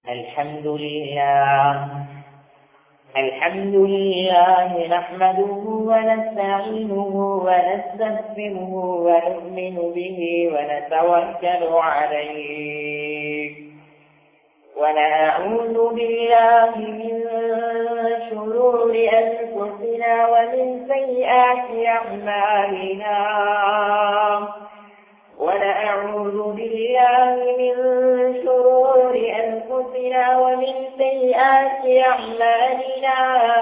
الحمد لله الحمد لله نحمده ونستعينه ونستغفره ونؤمن به ونتوكل عليه ونعوذ بالله من شرور أنفسنا ومن سيئات أعمالنا ونعوذ بالله من شرور أنفسنا ومن سيئات أعمالنا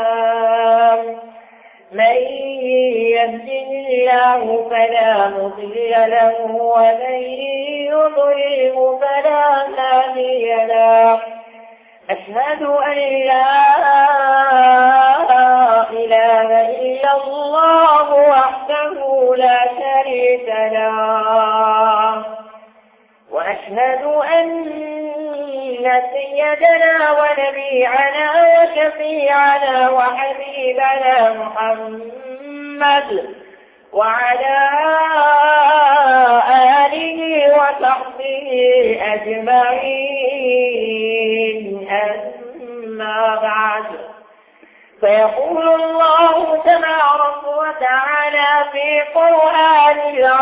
من يهده الله فلا مضل له ومن يضلله فلا هادي له أشهد أن لا إله إلا الله وحده لا شريك له وأشهد أن سيدنا ونبيعنا وشفيعنا وحبيبنا محمد وعلى آله وصحبه أجمعين أما بعد فيقول الله تبارك وتعالى في قرآن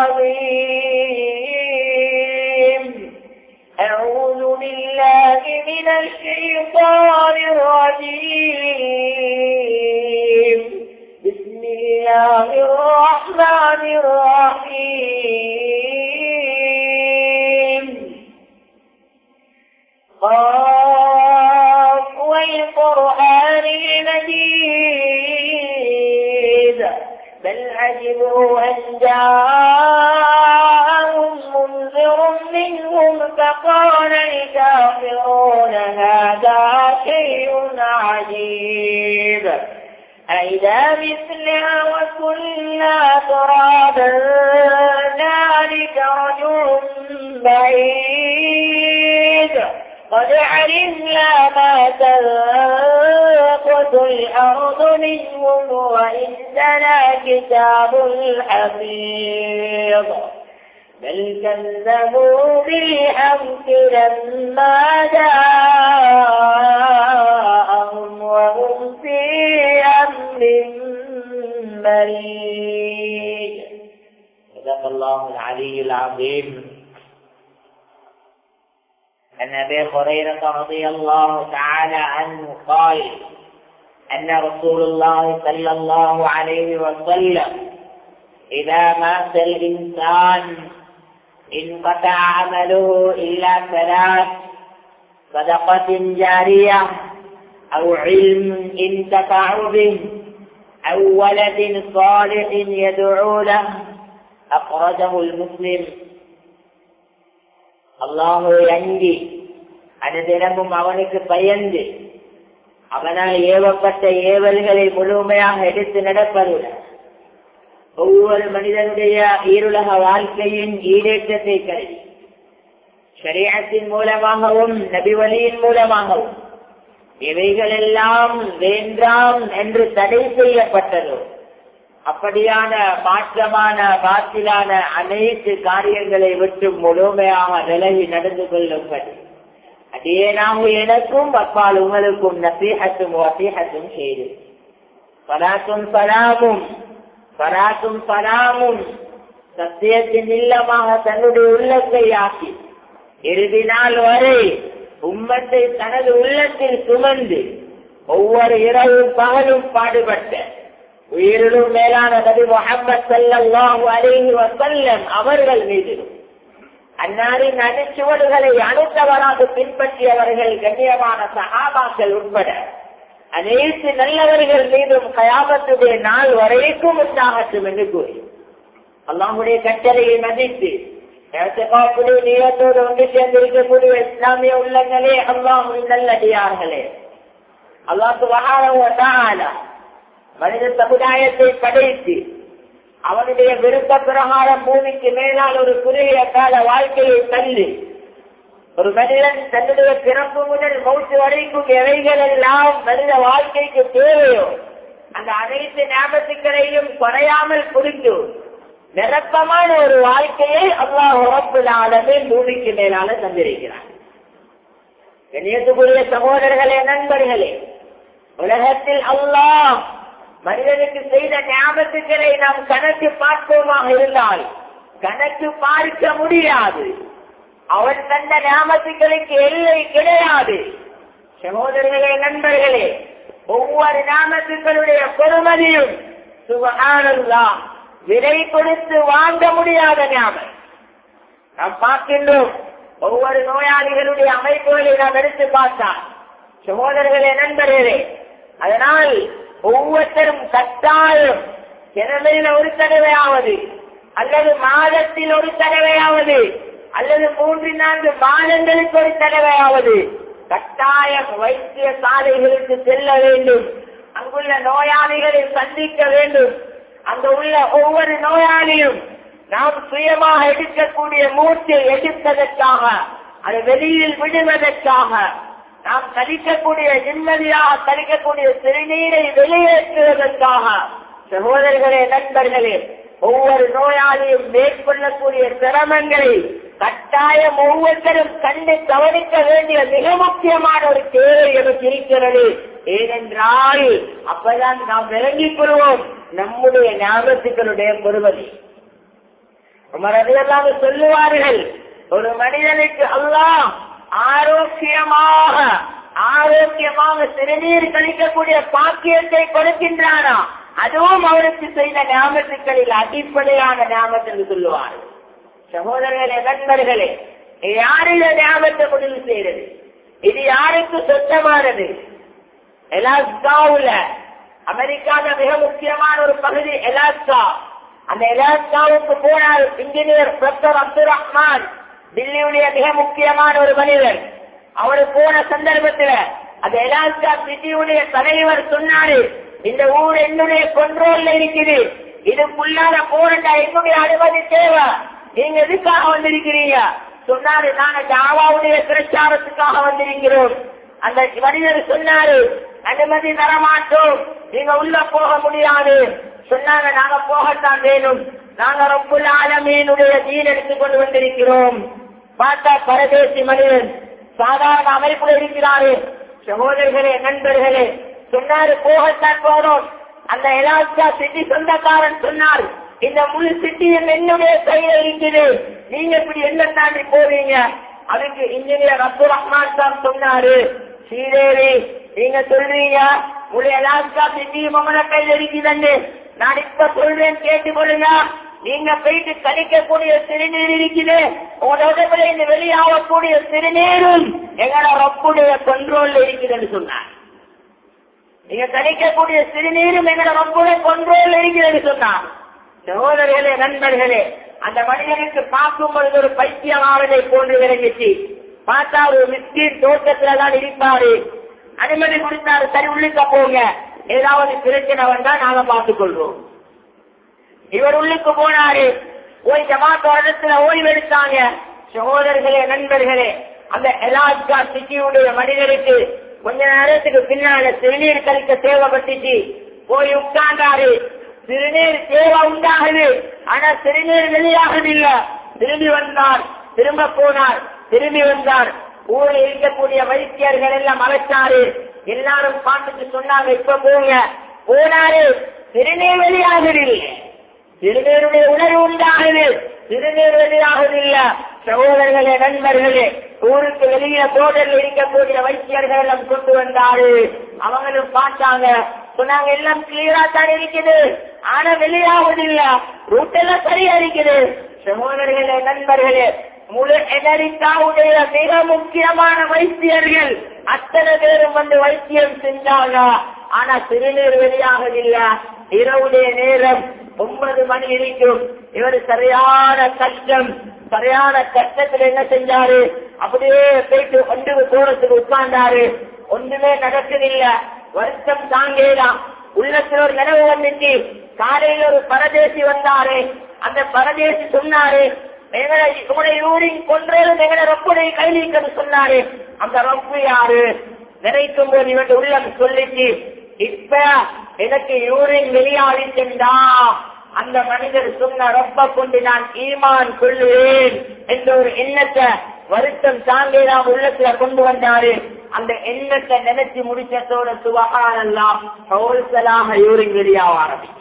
العظيم أعوذ بالله من الشيطان الرجيم بسم الله الرحمن الرحيم قاف والقرآن المجيد بل عجبوا أن جاءهم منذر منهم فقال الكافرون هذا شيء عجيب أئذا مثلنا وكنا ترابا ذلك رجل بعيد قد علمنا ما تنقص الأرض منهم وإننا كتاب حفيظ بل كذبوا بالحق لما جاءهم وهم في أمر مريض صدق الله العلي العظيم عن ابي هريره رضي الله تعالى عنه قال ان رسول الله صلى الله عليه وسلم اذا مات الانسان انقطع عمله الا ثلاث صدقه جاريه او علم انتفع به او ولد صالح يدعو له اخرجه المسلم அல்லாஹோ அங்கி அனுதினமும் அவனுக்கு பயந்து அவனால் ஏவப்பட்ட ஏவல்களை முழுமையாக எடுத்து நடப்பதுடன் ஒவ்வொரு மனிதனுடைய ஈருலக வாழ்க்கையின் ஈடேற்றத்தை கருதி ஷரியத்தின் மூலமாகவும் நபிவழியின் மூலமாகவும் இவைகளெல்லாம் வேண்டாம் என்று தடை செய்யப்பட்டதோ அப்படியான மாற்றமான பாத்திலான அனைத்து காரியங்களை விட்டு முழுமையாக விலகி நடந்து கொள்ளும்படி அதே நாம் எனக்கும் அப்பால் உங்களுக்கும் நசீகத்தும் வசீகத்தும் செய்து பராத்தும் பராமும் பராத்தும் பராமும் சத்தியத்தின் இல்லமாக தன்னுடைய உள்ளத்தை ஆக்கி இறுதி நாள் வரை உம்மத்தை தனது உள்ளத்தில் சுமந்து ஒவ்வொரு இரவும் பகலும் பாடுபட்ட உயிரிலும் மேலான நபி முகமது சல்லாஹூ அலிஹி வசல்லம் அவர்கள் மீது அன்னாரின் அடிச்சுவடுகளை அணுத்தவராக பின்பற்றியவர்கள் கண்ணியமான சகாபாக்கள் உட்பட அனைத்து நல்லவர்கள் மீதும் கயாபத்துடைய நாள் வரைக்கும் உண்டாகட்டும் என்று கூறி அல்லாஹுடைய கட்டளையை மதித்து நீளத்தோடு ஒன்று சேர்ந்திருக்கக்கூடிய இஸ்லாமிய உள்ளங்களே அல்லாஹுவின் நல்லடியார்களே அல்லாஹு வகார மனித சமுதாயத்தை படைத்து அவனுடைய விருப்ப பிரகாரம் பூமிக்கு மேலால் ஒரு குறுகிய கால வாழ்க்கையை தள்ளி ஒரு மனிதன் தன்னுடைய பிறப்பு முதல் மௌத்து வரைக்கும் எவைகள் எல்லாம் மனித வாழ்க்கைக்கு தேவையோ அந்த அனைத்து ஞாபகங்களையும் குறையாமல் புரிந்து நிரப்பமான ஒரு வாழ்க்கையை அல்லாஹ் உறப்பிலாளவே பூமிக்கு மேலால தந்திருக்கிறார் கண்ணியத்துக்குரிய சகோதரர்களே நண்பர்களே உலகத்தில் அல்லாஹ் மனிதனுக்கு செய்த ஞாபகத்துக்களை நாம் கணக்கு பார்ப்போமாக இருந்தால் கணக்கு பார்க்க முடியாது அவன் தந்த ஞாபகத்துக்களுக்கு எல்லை கிடையாது சகோதரர்களே நண்பர்களே ஒவ்வொரு நாமத்துக்களுடைய பொறுமதியும் சுபகானல்லா விலை கொடுத்து வாங்க முடியாத ஞாபகம் நாம் பார்க்கின்றோம் ஒவ்வொரு நோயாளிகளுடைய அமைப்புகளை நாம் எடுத்து பார்த்தால் சகோதரர்களே நண்பர்களே அதனால் ஒவ்வொருத்தரும் கட்டாயம் கிழமையில ஒரு தடவையாவது அல்லது மாதத்தில் ஒரு தடவையாவது அல்லது மூன்று நான்கு மாதங்களுக்கு ஒரு தடவையாவது கட்டாயம் வைத்திய சாலைகளுக்கு செல்ல வேண்டும் அங்குள்ள நோயாளிகளை சந்திக்க வேண்டும் அங்கு உள்ள ஒவ்வொரு நோயாளியும் நாம் சுயமாக எடுக்கக்கூடிய மூச்சை எடுப்பதற்காக அது வெளியில் விடுவதற்காக நாம் கழிக்கக்கூடிய நிம்மதியாக கழிக்கக்கூடிய சிறுநீரை வெளியேற்றுவதற்காக சகோதரர்களே நண்பர்களே ஒவ்வொரு நோயாளியும் மேற்கொள்ளக்கூடிய சிரமங்களை கட்டாயம் ஒவ்வொருத்தரும் கண்டு கவனிக்க வேண்டிய மிக முக்கியமான ஒரு தேவை எனக்கு இருக்கிறது ஏனென்றால் அப்பதான் நாம் விளங்கிக் கொள்வோம் நம்முடைய ஞாபகத்துக்களுடைய பொறுமதி மறதியெல்லாம் சொல்லுவார்கள் ஒரு மனிதனுக்கு அல்லாஹ் ஆரோக்கியமாக ஆரோக்கியமாக சிறுநீர் கழிக்கக்கூடிய பாக்கியத்தை கொடுக்கின்றானா அதுவும் அவருக்கு செய்த ஞாபகத்துக்களில் அடிப்படையான ஞாபகம் என்று சொல்லுவார்கள் சகோதரர்களே நண்பர்களே இது யாரில ஞாபகத்தை முடிவு செய்யறது இது யாருக்கு சொந்தமானது எலாஸ்காவுல அமெரிக்கால மிக முக்கியமான ஒரு பகுதி எலாஸ்கா அந்த எலாஸ்காவுக்கு போனால் இன்ஜினியர் டாக்டர் அப்துல் ரஹ்மான் டில்லியுடைய மிக முக்கியமான ஒரு மனிதர் அவரு போன சந்தர்ப்பத்துல அந்த எலாஸ்கா சிட்டியுடைய தலைவர் சொன்னாரு இந்த ஊர் என்னுடைய கொண்ட்ரோல்ல இருக்குது இதுக்குள்ளார போறா என்னுடைய அனுமதி தேவை நீங்க எதுக்காக வந்திருக்கிறீங்க சொன்னாரு நாங்க ஜாவாவுடைய பிரச்சாரத்துக்காக வந்திருக்கிறோம் அந்த மனிதர் சொன்னாரு அனுமதி தரமாட்டோம் நீங்க உள்ள போக முடியாது சொன்னாங்க நாங்க போகத்தான் வேணும் நாங்க ரொம்ப ஆலமீனுடைய தீன் எடுத்துக் கொண்டு வந்திருக்கிறோம் பார்த்தா பரதேசி மனிதன் சாதாரண அமைப்புல இருக்கிறாரு சகோதரர்களே நண்பர்களே சொன்னாரு போகத்தான் போறோம் அந்த எலாஸ்கா சிட்டி சொந்தக்காரன் சொன்னார் இந்த முழு சிட்டியும் என்னுடைய கையில இருக்குது நீங்க இப்படி என்ன தாண்டி போவீங்க அதுக்கு இன்ஜினியர் அப்துல் ரஹ்மான் சார் சொன்னாரு ஸ்ரீதேவி நீங்க சொல்றீங்க முழு எலாஸ்கா சிட்டியும் உங்களோட கையில இருக்குதுன்னு நான் இப்ப சொல்றேன் கேட்டு கொள்ளுங்க நீங்க போயிட்டு கழிக்கக்கூடிய சிறுநீர் இருக்குது உங்களோட உடம்புல இருந்து வெளியாகக்கூடிய சிறுநீரும் எங்களோட ரப்புடைய கண்ட்ரோல்ல இருக்குதுன்னு சொன்னார் நீங்க கழிக்கக்கூடிய சிறுநீரும் எங்களோட ரப்புடைய கண்ட்ரோல்ல இருக்குதுன்னு சொன்னார் சகோதரர்களே நண்பர்களே அந்த மனிதனுக்கு பார்க்கும் பொழுது ஒரு பைத்தியமாவதை போன்று விளங்கிச்சு பார்த்தா ஒரு மிஸ்கின் தோட்டத்துல தான் இருப்பாரு அனுமதி கொடுத்தாரு சரி உள்ளுக்க போங்க ஏதாவது பிரச்சனை வந்தா நாங்க பார்த்துக் கொள்வோம் இவர் உள்ளுக்கு போனாரு போய் ஜமாத் இடத்துல ஓய்வு எடுத்தாங்க சகோதரர்களே நண்பர்களே அந்த எலாஸ்கா சிட்டியுடைய மனிதருக்கு கொஞ்ச நேரத்துக்கு பின்னால சிறுநீர் கழிக்க தேவைப்பட்டுச்சு போய் உட்கார்ந்தாரு சிறுநீர் தேவை உண்டாகுது ஆனா சிறுநீர் வெளியாகவில்ல திரும்பி வந்தார் திரும்ப போனார் திரும்பி வந்தார் ஊரில் இருக்கக்கூடிய வைத்தியர்கள் எல்லாம் அழைச்சாரு எல்லாரும் பார்த்துட்டு சொன்னாங்க இப்ப போங்க போனாரு சிறுநீர் வெளியாகவில்லை சிறுநீருடைய உணர்வு உண்டாகுது சிறுநீர் வெளியாகுதில்ல சகோதரர்களே நண்பர்களே ஊருக்கு வெளியே போர்டரில் இருக்கக்கூடிய வைத்தியர்கள் எல்லாம் கொண்டு வந்தாரு அவங்களும் பார்த்தாங்க சொன்னாங்க எல்லாம் கிளியரா தான் இருக்குது ஆனா வெளியாவதில்ல ரூட் எல்லாம் சரியா இருக்குது சகோதரர்களே நண்பர்களே முழு எமரிக்காவுடைய மிக முக்கியமான வைத்தியர்கள் அத்தனை பேரும் வந்து வைத்தியம் செஞ்சாங்க ஆனா சிறுநீர் வெளியாகவில்ல இரவுடைய நேரம் ஒன்பது மணி இருக்கும் இவர் சரியான கஷ்டம் சரியான கஷ்டத்துல என்ன செஞ்சாரு அப்படியே போயிட்டு ஒன்று தூரத்துக்கு உட்கார்ந்தாரு ஒன்றுமே நடக்குதில்ல வருஷம் தாங்கேதான் உள்ளத்துல ஒரு நினைவு வந்துச்சு காலையில ஒரு பரதேசி வந்தாரு அந்த பரதேசி சொன்னாரு எங்களை உங்களுடைய யூரின் கொன்றது எங்களை ரொப்புடைய கைலிக்கிறது சொன்னாரு அந்த ரொப்பு யாரு நினைக்கும் போது இவன் உள்ளம் சொல்லிச்சு இப்ப எனக்கு யூரின் வெளியாகிட்டா அந்த மனிதர் சொன்ன ரொம்ப கொண்டு நான் ஈமான் கொள்ளுவேன் என்ற ஒரு எண்ணத்தை வருத்தம் தாங்கலாம் உள்ளத்துல கொண்டு வந்தாரு அந்த எண்ணத்தை நினைச்சு முடிச்சதோட சுபகானெல்லாம் ஹோல்சலாக யூரின் வெளியாக ஆரம்பிச்சு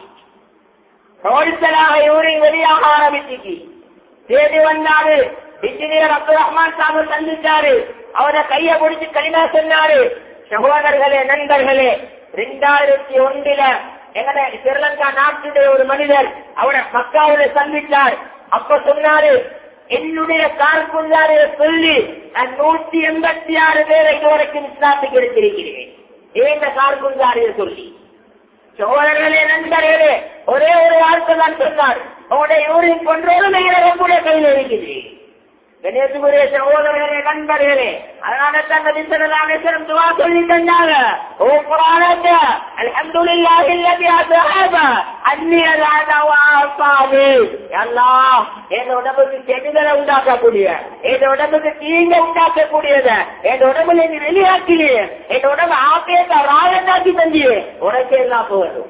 ஹோல்சலாக யூரின் வெளியாக ஆரம்பிச்சு தேடி வந்தாரு இன்ஜினியர் அப்துல் ரஹ்மான் சாமி சந்திச்சாரு அவரை கைய பிடிச்சு களிமா சொன்னாரு சகோதரர்களே நண்பர்களே ரெண்டாயிரத்தி ஒன்றில எங்கட ஸ்ரீலங்கா நாட்டுடைய ஒரு மனிதர் அவரை மக்காவில சந்திச்சார் அப்ப சொன்னாரு என்னுடைய கார்குண்டாரிய சொல்லி நான் நூத்தி எண்பத்தி ஆறு பேரை இதுவரைக்கும் இஸ்லாத்துக்கு எடுத்திருக்கிறேன் ஏன் கார்குண்டாரிய சொல்லி சோழர்களே நண்பர்களே ஒரே ஒரு வார்த்தை தான் சொன்னார் உங்களுடைய ஊரின் கொன்றோரும் நம்முடைய கையில் இருக்குது கணேசுக்குரிய சகோதரர்களே நண்பர்களே அதனால தான் நபி ஸல்லல்லாஹு அலைஹி வஸல்லம் துஆ சொல்லி தந்தாங்க ஓ குர்ஆனத்த அல்ஹம்துலில்லாஹி அல்லதி அஸ்ஹாப அன்னி அலாத வஆஃபாபி அல்லாஹ் என் உடம்புக்கு கெடுதலை உண்டாக்கக்கூடிய என் உடம்புக்கு தீங்க உண்டாக்கக்கூடியத என் உடம்புல நீ வெளியாக்கிலே என் உடம்பு ஆப்பியத்தை ராயனாக்கி தந்தியே உனக்கு எல்லாம் போதும்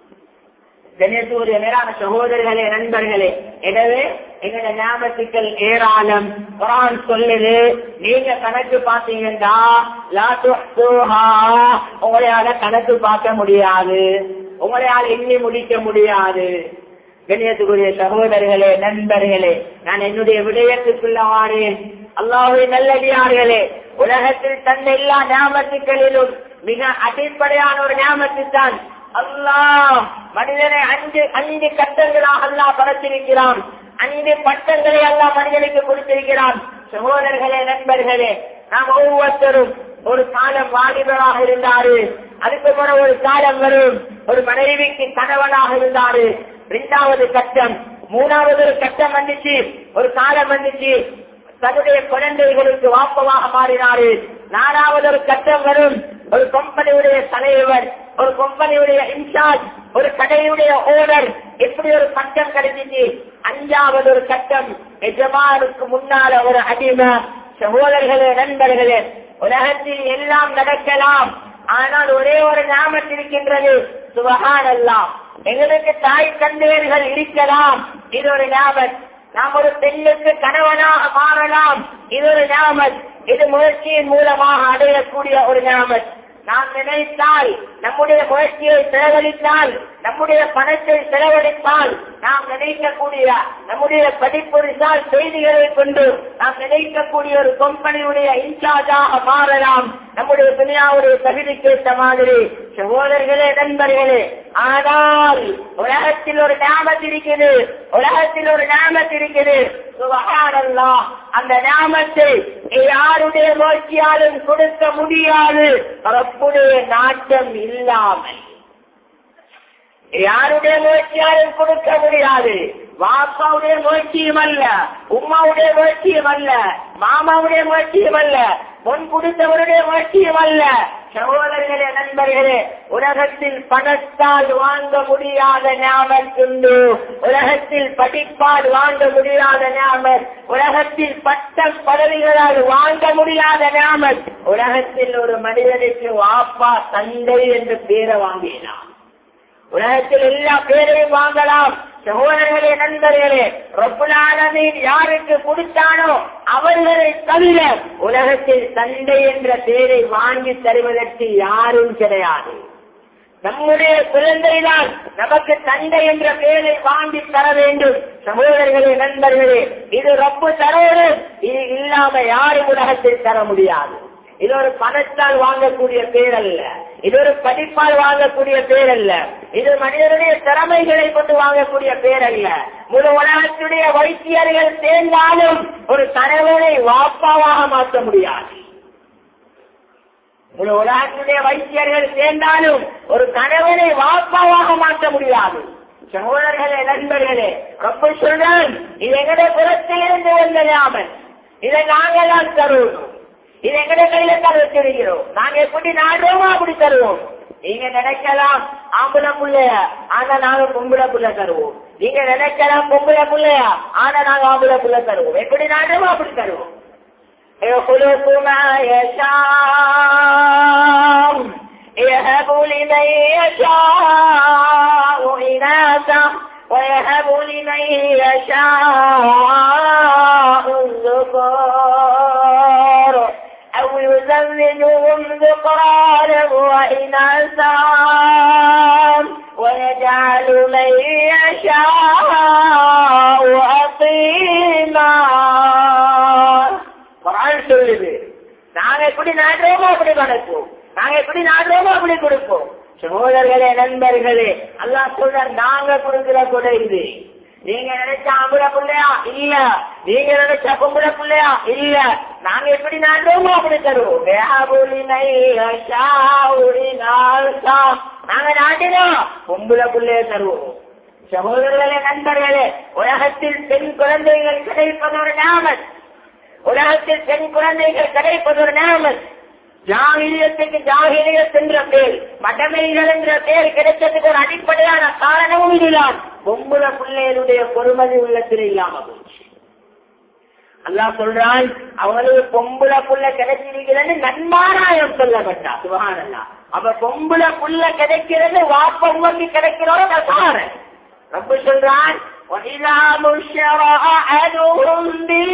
கணேசூரிய மேலான சகோதரர்களே நண்பர்களே எனவே எங்களோட ஞாபகத்துக்கள் ஏராளம் குரான் சொல்லுது நீங்க கணக்கு பாத்தீங்கன்னா லா துஹ்ஸூஹா. உங்களையால கணக்கு பார்க்க முடியாது உங்களையால் எண்ணி முடிக்க முடியாது கண்ணியத்துக்குரிய சகோதரர்களே நண்பர்களே நான் என்னுடைய விடயத்துக்குள்ள வாரேன் அல்லாஹுவின் நல்லடியார்களே உலகத்தில் தந்த எல்லா ஞாபகத்துக்களிலும் மிக அடிப்படையான ஒரு ஞாபகத்து தான் அல்லாஹ் மனிதனை அஞ்சு அஞ்சு கட்டங்களாக அல்லாஹ் படைத்திருக்கிறான் அஞ்சு பட்டங்களை அல்லாஹ் மனிதனுக்கு கொடுத்திருக்கிறான் சகோதரர்களே நண்பர்களே நாம் ஒவ்வொருத்தரும் ஒரு காலம் வாலிபராக இருந்தாரு அதுக்கு பிறகு ஒரு காலம் வரும் ஒரு மனைவிக்கு கணவனாக இருந்தாரு இரண்டாவது கட்டம் மூணாவது ஒரு கட்டம் வந்துச்சு ஒரு காலம் வந்துச்சு தன்னுடைய குழந்தைகளுக்கு வாப்பமாக மாறினாரு நாலாவது ஒரு கட்டம் வரும் ஒரு கம்பெனியுடைய தலைவர் ஒரு கம்பெனியுடைய இன்சார்ஜ் ஒரு கடையுடைய ஓனர் எப்படி ஒரு கட்டம் கிடைச்சிச்சு அஞ்சாவது ஒரு கட்டம் எஜமானுக்கு முன்னால ஒரு அடிமை சகோதரர்களே நண்பர்களே உலகத்தில் எல்லாம் நடக்கலாம் ஆனால் ஒரே ஒரு ஞாபகம் இருக்கின்றது சுபகானல்லாம் எங்களுக்கு தாய் தந்தையர்கள் இருக்கலாம் இது ஒரு ஞாபகம் நாம் ஒரு பெண்ணுக்கு கணவனாக மாறலாம் இது ஒரு ஞாபகம் இது முயற்சியின் மூலமாக அடையக்கூடிய ஒரு ஞாபகம் நாம் நினைத்தால் நம்முடைய முயற்சியை செலவழித்தால் நம்முடைய பணத்தை செலவழித்தால் நாம் நினைக்கக்கூடிய நம்முடைய படிப்பு ரிசால் செய்திகளை கொண்டு நாம் நினைக்கக்கூடிய ஒரு கம்பெனியுடைய இன்சார்ஜாக மாறலாம் நம்முடைய துணியாவுடைய தகுதிக்கு ஏற்ற மாதிரி சகோதரர்களே நண்பர்களே ஆனால் உலகத்தில் ஒரு ஞாபகம் இருக்குது உலகத்தில் ஒரு ஞாபகம் இருக்குது சுபஹானல்லாஹ் அந்த ஞாபகத்தை யாருடைய முயற்சியாலும் கொடுக்க முடியாது ரப்புடைய நாட்டம் இல்லாமல் யாருடைய முயற்சியாலும் கொடுக்க முடியாது வாப்பாவுடைய முயற்சியும் அல்ல உமாவுடைய முயற்சியும் அல்ல மாமாவுடைய முயற்சியும் அல்ல முன் கொடுத்தவருடைய முயற்சியும் அல்ல சகோதரர்களே நண்பர்களே உலகத்தில் பணத்தால் வாங்க முடியாத ஞாபகத்துண்டு உலகத்தில் படிப்பால் வாங்க முடியாத ஞாபகம் உலகத்தில் பட்டம் பதவிகளால் வாங்க முடியாத ஞாபகம் உலகத்தில் ஒரு மனிதனுக்கு வாப்பா தந்தை என்று பேரை வாங்கினான் உலகத்தில் எல்லா பேரையும் வாங்கலாம் சகோதரர்களே நண்பர்களே ரொப்புலானதின் யாருக்கு கொடுத்தானோ அவர்களை தவிர உலகத்தில் தந்தை என்ற பெயரை வாங்கி தருவதற்கு யாரும் கிடையாது நம்முடைய குழந்தைதான் நமக்கு தந்தை என்ற பெயரை வாங்கி தர வேண்டும் சகோதரர்களே நண்பர்களே இது ரப்பு தரோடு இது இல்லாம யாரும் உலகத்தில் தர முடியாது இது ஒரு பணத்தால் வாங்கக்கூடிய பேர் அல்ல இது ஒரு படிப்பால் வாங்கக்கூடிய பேர் அல்ல இது மனிதனுடைய திறமைகளை கொண்டு வாங்கக்கூடிய பேர் அல்ல முழு உலகத்துடைய வைத்தியர்கள் சேர்ந்தாலும் ஒரு கணவனை வாப்பாவாக மாற்ற முடியாது முழு உலகத்துடைய வைத்தியர்கள் சேர்ந்தாலும் ஒரு கணவனை வாப்பாவாக மாற்ற முடியாது சகோதரர்களே நண்பர்களே ரொம்ப சொல்றான் இது எங்களுடைய புறத்திலிருந்து வந்த ஞாபகம் இதை நாங்களால் தருவோம் இது எங்கட கையில தான் வச்சிருக்கிறோம் நாங்க எப்படி நாடுறோமோ அப்படி தருவோம் நீங்க நினைக்கலாம் ஆம்பளை புள்ளைய ஆனா நாங்க பொம்பளை புள்ள தருவோம் நீங்க நினைக்கலாம் பொம்பளை புள்ளையா ஆனா நாங்க ஆம்பளை புள்ள தருவோம் எப்படி நாடுறோமோ அப்படி தருவோம் يخلق ما يشاء يهب لمن يشاء إناثا ويهب يشاء الذكور أو يزوجهم ذكرانا وإناثا ويجعل من يشاء أقيما குரான் சொல்லுது நாங்க எப்படி நாடுறோமோ அப்படி நடக்கும் நாங்க எப்படி நாடுறோமோ அப்படி கொடுப்போம் சகோதரர்களே நண்பர்களே அல்லாஹ் சொல்ற நாங்க கொடுக்கிற கொடை இது நீங்க நினைச்ச ஆம்பளை பிள்ளையா இல்ல நீங்க நினைச்ச பொம்பளை பிள்ளையா இல்ல நாங்க எப்படி நாடுறோமோ அப்படி தருவோம் வேஹாபுலினை அஷாவுலினால்சா. நாங்க நாட்டினா பொம்பளை பிள்ளைய தருவோம் சகோதரர்களே நண்பர்களே உலகத்தில் பெண் குழந்தைகள் கிடைப்பது ஒரு நாமத் உலகத்தில் பெண் குழந்தைகள் கிடைப்பது ஒரு நாமத் ஜாகிலியத்துக்கு ஜாகிலியத் என்ற பேர் மடமைகள் என்ற பேர் கிடைச்சதுக்கு ஒரு அடிப்படையான காரணமும் இதுதான் பொம்புல பிள்ளைகளுடைய பொறுமதி உள்ளத்தில் இல்லாம போச்சு அல்லாஹ் சொல்றான் அவங்களுக்கு பொம்புல புள்ள கிடைச்சிருக்கிறது நன்மாராயம் சொல்லப்பட்டா சுபகானல்லா அப்ப பொம்புல புள்ள கிடைக்கிறது வாப்ப உங்களுக்கு கிடைக்கிறோட நசாரன் ரப்ப சொல்றான் وَإِذَا بُشِّرَ أَحَدُهُم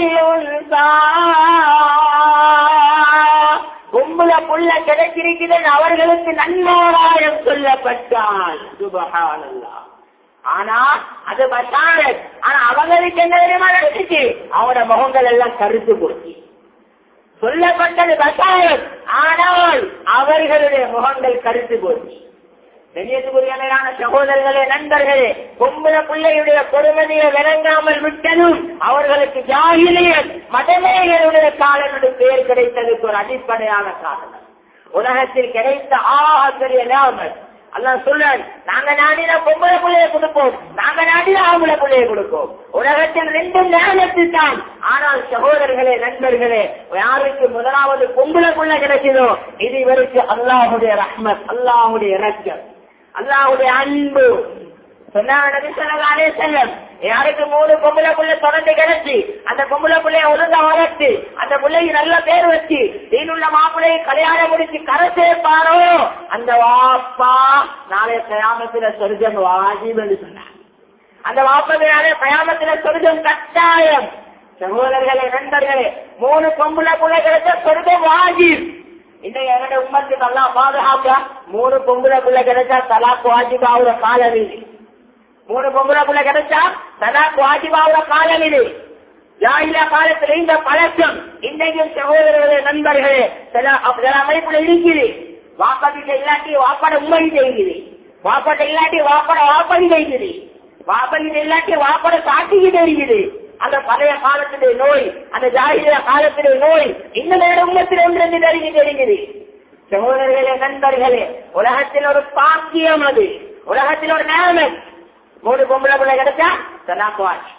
بِالْأُنثَىٰ பொம்புல புள்ள கிடைச்சிருக்கிறது அவர்களுக்கு நன்மாராயம் சொல்லப்பட்டான் சுபஹானல்லாஹ் ஆனா அது பசாரத் ஆனா அவங்களுக்கு என்ன தெரியுமா நடந்துச்சு அவனோட முகங்கள் எல்லாம் கருத்து போச்சு சொல்லப்பட்டது பசாரத் ஆனால் அவர்களுடைய முகங்கள் கருத்து போச்சு கண்ணியத்துக்குரியமையான சகோதரர்களே நண்பர்களே பொம்பள பிள்ளையுடைய பொறுமதியை விளங்காமல் விட்டதும் அவர்களுக்கு ஜாகிலியன் மதமேகளுடைய காலனுடைய பெயர் கிடைத்ததுக்கு ஒரு அடிப்படையான காரணம் உலகத்தில் கிடைத்த ஆசிரிய நாமல் அல்லாஹ் சொல்றான் நாங்க நாடின பொம்பளை பிள்ளைய கொடுப்போம் நாங்க நாடின ஆம்பளை பிள்ளைய கொடுப்போம் உலகத்தில் ரெண்டும் ஞானத்தில் தான் ஆனால் சகோதரர்களே நண்பர்களே யாருக்கு முதலாவது பொம்பளை பிள்ளை கிடைச்சதோ இது இவருக்கு அல்லாஹுடைய ரஹ்மத் அல்லாஹுடைய இரக்கம் அல்லாஹுடைய அன்பு சொன்னாங்க நபி ஸல்லல்லாஹு அலைஹி வஸல்லம் யாருக்கு மூணு பொம்பளை புள்ள தொடர்ந்து கிடைச்சி அந்த பொம்பளை புள்ளைய ஒழுங்கா வளர்த்து அந்த பிள்ளைக்கு நல்ல பேர் வச்சு தீனுள்ள மாப்பிள்ளையை கல்யாணம் முடிச்சு கரை சேர்ப்பாரோ அந்த வாப்பா நாளைய கயாமத்துல சொர்க்கம் வாஜிப் என்று சொன்னார் அந்த வாப்பதையாலே கயாமத்துல சொர்க்கம் கட்டாயம் சகோதரர்களே நண்பர்களே மூணு பொம்பளை புள்ள கிடைச்ச சொர்க்கம் வாஜிப் இன்னைக்கு என்னோட உம்மத்துக்கு நல்லா பாதுகாக்க மூணு பொம்பளை புள்ள கிடைச்சா தலாக்கு வாஜிப் ஆகுற காலம் இது மூணு பொம்பளை புள்ள கிடைச்சா தலாக்கு வாஜிப் ஆகுற காலம் இது ஜாயிலா காலத்துல இந்த பழக்கம் இன்றைக்கும் சகோதரர்களே நண்பர்களே சில சில அமைப்புல இருக்குது வாப்பாட்டிட்ட இல்லாட்டி வாப்பாட உண்மை செய்யுது வாப்பாட்ட இல்லாட்டி வாப்பாட வாப்படி செய்யுது வாப்படிட்ட இல்லாட்டி வாப்பாட சாட்டிக்கிட்டு இருக்குது அந்த பழைய காலத்துடைய நோய் அந்த ஜாகிர காலத்துடைய நோய் இந்த நேரம் உம்மத்தில் ஒன்றிருந்து தெரிஞ்சு தெரியுது சகோதரர்களே நண்பர்களே உலகத்தில் ஒரு பாக்கியம் அது உலகத்தில் ஒரு நேரம் மூணு பொம்பளை பிள்ளை கிடைச்சா தலாக்குவாச்சு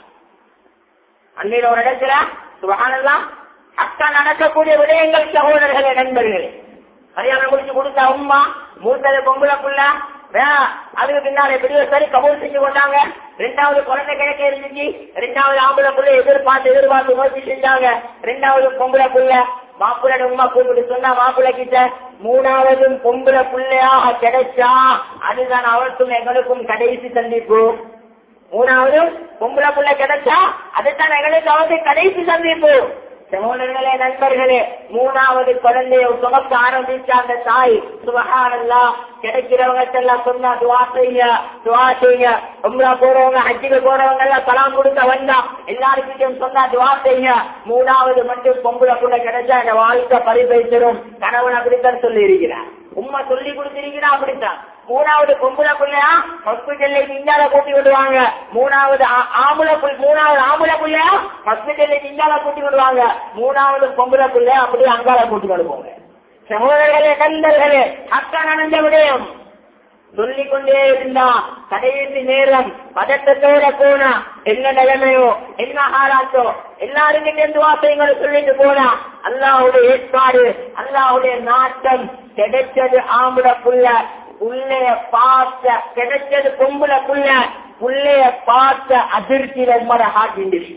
அன்னையில ஒரு இடத்துல சுபகானல்லாம் அக்கா நடக்கக்கூடிய விடயங்கள் சகோதரர்களே நண்பர்களே கல்யாணம் முடிச்சு கொடுத்தா உம்மா மூத்தது பொம்பளை புள்ள அதுக்கு பின்னால எப்படியோ சரி கபூல் செஞ்சு கொண்டாங்க ரெண்டாவது குழந்தை கிடைக்க இருந்துச்சு ரெண்டாவது ஆம்பளை புள்ள எதிர்பார்த்து எதிர்பார்த்து நோக்கி செஞ்சாங்க ரெண்டாவது பொம்பளை புள்ள மாப்பிள்ளை உமா கூப்பிட்டு சொன்னா மாப்பிள்ளை கிட்ட மூணாவது பொம்பளை புள்ளையாக கிடைச்சா அதுதான் அவருக்கும் எங்களுக்கும் கடைசி சந்திப்பு மூணாவது பொம்பளை புள்ள கிடைச்சா அதுதான் எங்களுக்கு அவருக்கு கடைசி சந்திப்பு சகோதரர்களே நண்பர்களே மூணாவது குழந்தைய சுமக்க ஆரம்பிச்ச அந்த தாய் சுபகானல்லா கிடைக்கிறவங்க எல்லாம் சொன்னா துவா செய்ய துவா செய்ய உம்ரா போறவங்க ஹஜ்ஜிக்கு போறவங்க எல்லாம் சலாம் கொடுக்க வந்தா எல்லாருக்கிட்டையும் சொன்னா துவா செய்ய மூணாவது மட்டும் பொம்பளை புள்ள கிடைச்சா இந்த வாழ்க்கை பரிபயிச்சிரும் கணவன் அப்படித்தான் சொல்லி இருக்கிறார் உண்மை சொல்லி கொடுத்திருக்கிறா அப்படித்தான் மூணாவது பொம்பளை பிள்ளையா ஹாஸ்பிட்டல்ல இந்தியால கூட்டி விடுவாங்க மூணாவது ஆ- ஆம்பளை புள் மூணாவது ஆம்பளை பிள்ளையா ஹாஸ்பிட்டல்ல இந்தியால கூட்டி விடுவாங்க மூணாவது பொம்பளை பிள்ளையா அப்படியே அங்கால கூட்டி விடுவாங்க சகோதரர்களே நண்பர்களே அக்கா நடந்த விடயம் சொல்லிக் கொண்டே இருந்தா கடைசி நேரம் பதட்டத்தோட போனா என்ன நிலைமையோ என்ன ஆராட்டோ எல்லாருமே சேர்ந்து வாசகங்களை சொல்லிட்டு போனா அல்லாஹுடைய ஏற்பாடு அல்லாஹுடைய நாட்டம் கிடைச்சது ஆம்பளை புள்ள புள்ளைய பார்த்த கிடைச்சது பொம்பளை புள்ள புள்ளைய பார்த்த அதிர்ச்சியில உம்மட ஹார்ட் இண்டிருச்சு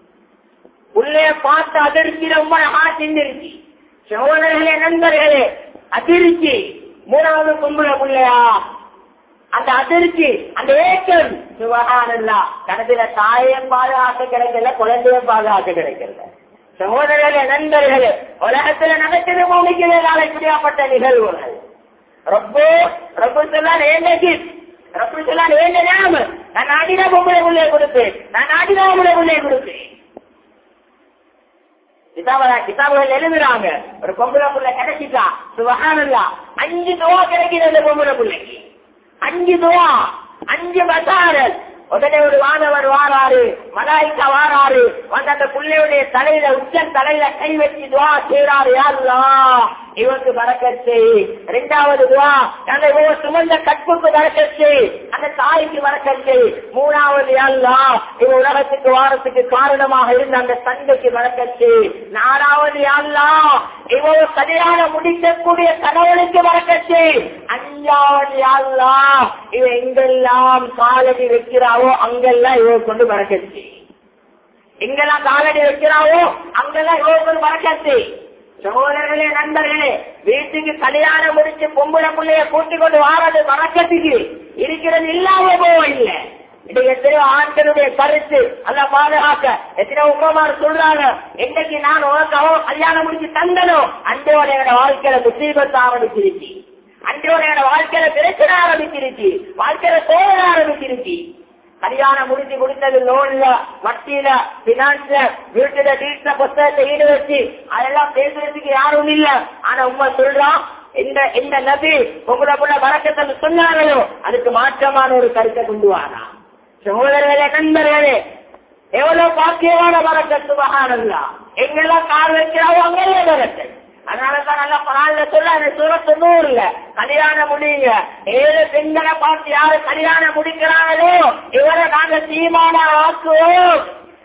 புள்ளைய பார்த்த அதிர்ச்சியில உம்மட ஹார்ட் இண்டிருச்சு சகோதரர்களே நண்பர்களே அதிர்ச்சி மூணாவது பொம்பளை புள்ளையா அந்த அதிர்ச்சி அந்த ஏக்கம் சுபகானல்லா கணத்துல தாயம் பாதுகாக்க கிடைக்கல குழந்தையும் பாதுகாக்க கிடைக்கல சகோதரர்களே நண்பர்களே உலகத்துல நடக்குது பூமிக்கு நாளை இப்படியாப்பட்ட நிகழ்வுகள் ரொம்ப ரொம்ப சொல்லால் ஏண்டக்கு ரொம்ப சொல்லால் ஏண்ட நாம நான் நாடினா பொம்பளை உள்ளே கொடுப்பேன் நான் நாடினா பொம்பளை உள்ளே கொடுப்பேன் கிதாபா கிதாபுகள் எழுதுறாங்க ஒரு பொம்பளை புள்ள கிடைச்சிட்டா சுபகானல்லா அஞ்சு துவா கிடைக்குது அந்த பொம்பளை பிள்ளைக்கு அஞ்சு துவா அஞ்சு பசாரல் உடனே ஒரு வானவர் வாராரு மலாய்க்கா வாராரு வந்து அந்த பிள்ளையுடைய தலையில உச்சன் தலையில கை வச்சு துவா செய்யறாரு யாருலா இவருக்கு வரக்கச்சு ரெண்டாவது துவா அந்த இவங்க சுமந்த கற்புக்கு வரக்கச்சு அந்த தாய்க்கு வரக்கச்சு மூணாவது யாருலா இவ உலகத்துக்கு வாரத்துக்கு காரணமாக இருந்த அந்த தந்தைக்கு வரக்கச்சு நாலாவது யாருலா இவங்க கல்யாணம் முடிக்கக்கூடிய கணவனுக்கு வரக்கச்சு அஞ்சாவது யாருலா இவ எங்கெல்லாம் காலடி வைக்கிறாவோ அங்கெல்லாம் இவ கொண்டு வரக்கச்சு எங்கெல்லாம் காலடி வைக்கிறாவோ அங்கெல்லாம் இவ கொண்டு வரக்கச்சு சகோதரர்களே நண்பர்களே வீட்டுக்கு கல்யாணம் முடிச்சு பொம்பளை பிள்ளைய கூட்டிக் கொண்டு வாரது வரக்கத்துக்கு இருக்கிறது இல்லாம போவதில்லை இது எத்தனையோ ஆண்களுடைய கருத்து அல்ல பாதுகாக்க எத்தனையோ உமார் சொல்றாங்க என்னைக்கு நான் உனக்கு அவ கல்யாணம் முடிச்சு தந்தனும் அன்றோட என்னோட வாழ்க்கையில முசீபத்து ஆரம்பிச்சிருச்சு அன்றோட என்னோட வாழ்க்கையில பிரச்சனை ஆரம்பிச்சிருச்சு வாழ்க்கையில சோதனை ஆரம்பிச்சிருச்சு கல்யாணம் முடிஞ்சு கொடுத்தது லோன்ல வட்டியில பினான்ஸ்ல வீட்டுல டீட்ல புத்தகத்தை ஈடு வச்சு அதெல்லாம் பேசுறதுக்கு யாரும் இல்ல ஆனா உண்மை சொல்றான் இந்த இந்த நபி உங்களை புள்ள வரக்கத்தை சொன்னாங்களோ அதுக்கு மாற்றமான ஒரு கருத்தை கொண்டு வாரா சகோதரர்களே நண்பர்களே எவ்வளவு பாக்கியமான வரக்கத்து மகானல்லா எங்கெல்லாம் கால் வைக்கிறாவோ அங்கெல்லாம் வரக்கத்து அதனாலதான் நல்லா பரவாயில்ல சொல்ல அந்த சூரத்து நூறுல கல்யாணம் முடியுங்க ஏழு பெண்களை பார்த்து யாரு கல்யாணம் முடிக்கிறாங்களோ இவரை நாங்க தீமான ஆக்குவோம்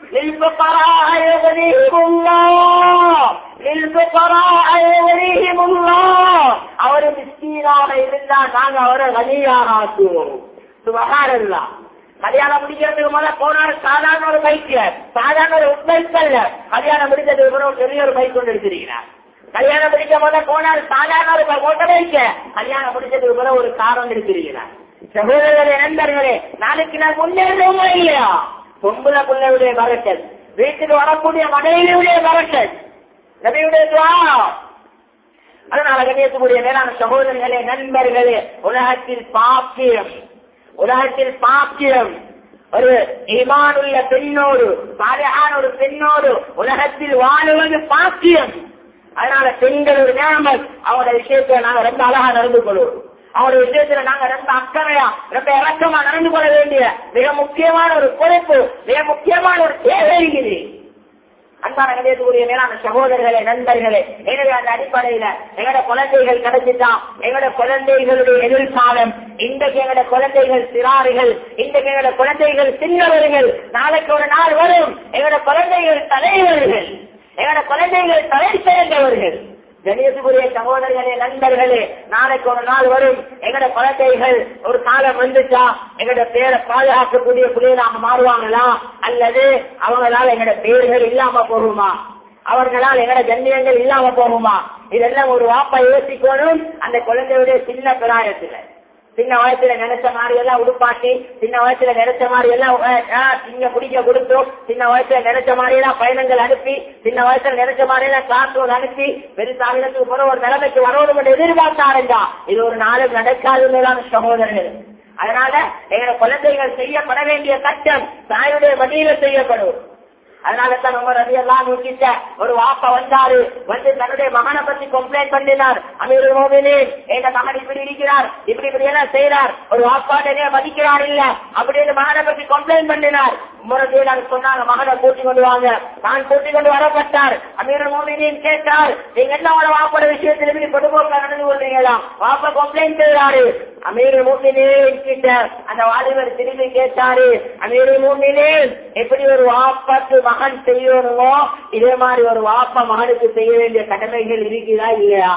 للفقراء يغنيهم الله للفقراء يغنيهم الله அவர் மிஸ்கீனாக இருந்தா நாங்க அவரை கனியாக ஆக்குவோம் சுபகாரல்லா கல்யாணம் முடிக்கிறதுக்கு முதல்ல போனாரு சாதாரண ஒரு பைக் சாதாரண ஒரு பைக்கல்ல கல்யாணம் முடிச்சதுக்கு பிறகு பெரிய ஒரு பைக் கொண்டு எடுத்திருக்கிறார் கல்யாணம் முடிக்க முதல்ல போனாரு சாதாரண ஒரு மோட்டர் பைக் கல்யாணம் முடிச்சதுக்கு பிறகு ஒரு கார் வந்து எடுத்திருக்கிறார் சகோதரர்களே நண்பர்களே நாளைக்கு நான் முன்னேறவும் இல்லையா பொம்பளை பிள்ளையுடைய வரட்டல் வீட்டுக்கு வரக்கூடிய மனைவியுடைய வரட்டல் நபியுடைய துவா அதனால கணியத்துக்குரிய மேலான சகோதரர்களே நண்பர்களே உலகத்தில் பாக்கியம் உலகத்தில் பாக்கியம் ஒரு ஈமானுள்ள பெண்ணோடு சாலையான ஒரு பெண்ணோடு உலகத்தில் வாழுவது பாக்கியம் அதனால பெண்கள் ஒரு நியமம் அவங்களோட விஷயத்துல நாங்க ரொம்ப அழகா நடந்து கொள்வோம் அவருடைய விஷயத்துல நாங்க ரொம்ப அக்கறையா ரொம்ப இறக்கமா நடந்து கொள்ள வேண்டிய மிக முக்கியமான ஒரு குறைப்பு மிக முக்கியமான ஒரு தேவை இருக்குது அன்பான கணேசக்கூடிய மேலான சகோதரர்களே நண்பர்களே எனவே அந்த அடிப்படையில எங்களோட குழந்தைகள் கிடைச்சிட்டா எங்களோட குழந்தைகளுடைய எதிர்காலம் இன்றைக்கு எங்களோட குழந்தைகள் சிறார்கள் இன்றைக்கு எங்களோட குழந்தைகள் சின்னவர்கள் நாளைக்கு ஒரு நாள் வரும் எங்களோட குழந்தைகள் தலைவர்கள் எங்களோட குழந்தைகள் தலை சேர்ந்தவர்கள் கணேசுக்குரிய சகோதரர்களே நண்பர்களே நாளைக்கு ஒரு நாள் வரும் எங்கட குழந்தைகள் ஒரு காலம் வந்துச்சா எங்கட பேரை பாதுகாக்கக்கூடிய புள்ளைகளாக மாறுவாங்களா அல்லது அவங்களால எங்கட பேர்கள் இல்லாம போகுமா அவர்களால் எங்கட ஜன்னியங்கள் இல்லாம போகுமா இதெல்லாம் ஒரு வாப்பா யோசிக்கணும் அந்த குழந்தையுடைய சின்ன பிராயத்துல சின்ன வயசுல நினைச்ச மாதிரி எல்லாம் உடுப்பாட்டி சின்ன வயசுல நினைச்ச மாதிரி எல்லாம் திங்க குடிக்க கொடுத்தோம் சின்ன வயசுல நினைச்ச மாதிரி எல்லாம் பயணங்கள் அனுப்பி சின்ன வயசுல நினைச்ச மாதிரி எல்லாம் காசோடு அனுப்பி பெருசாகினத்துக்கு போற ஒரு நிலைமைக்கு வரணும் என்று எதிர்பார்த்தாருந்தா இது ஒரு நாளும் நடக்காதுன்னு சகோதரர்கள் அதனால எங்க குழந்தைகள் செய்யப்பட வேண்டிய சட்டம் தாயுடைய வழியில செய்யப்படும் அதனால தான் உமர் ரவி எல்லாம் நோக்கிட்ட ஒரு வாப்பா வந்தாரு வந்து தன்னுடைய மகனை பத்தி கம்ப்ளைண்ட் பண்ணினார் அமீர் மோமினே எங்க மகன் இப்படி இருக்கிறார் இப்படி இப்படி எல்லாம் செய்யறார் ஒரு வாப்பாட்டே மதிக்கிறார் இல்ல அப்படின்னு மகனை பத்தி கம்ப்ளைண்ட் பண்ணினார் உமரதீனார் சொன்னாங்க மகனை கூட்டி கொண்டு வாங்க நான் கூட்டி கொண்டு வரப்பட்டார் அமீர் மோமினின் கேட்டார் நீங்க என்ன உங்களோட வாப்போட விஷயத்துல இப்படி கொடுப்போக்க நடந்து கொள்றீங்களா வாப்பா கம்ப்ளைண்ட் செய்யறாரு அமீர் மோமினின் கிட்ட அந்த வாலிபர் திரும்பி கேட்டாரு அமீர் மோமினின் எப்படி ஒரு வாப்பாக்கு மகன் செய்யணுமோ இதே மாதிரி ஒரு வாப்பா மகனுக்கு செய்ய வேண்டிய கடமைகள் இருக்குதா இல்லையா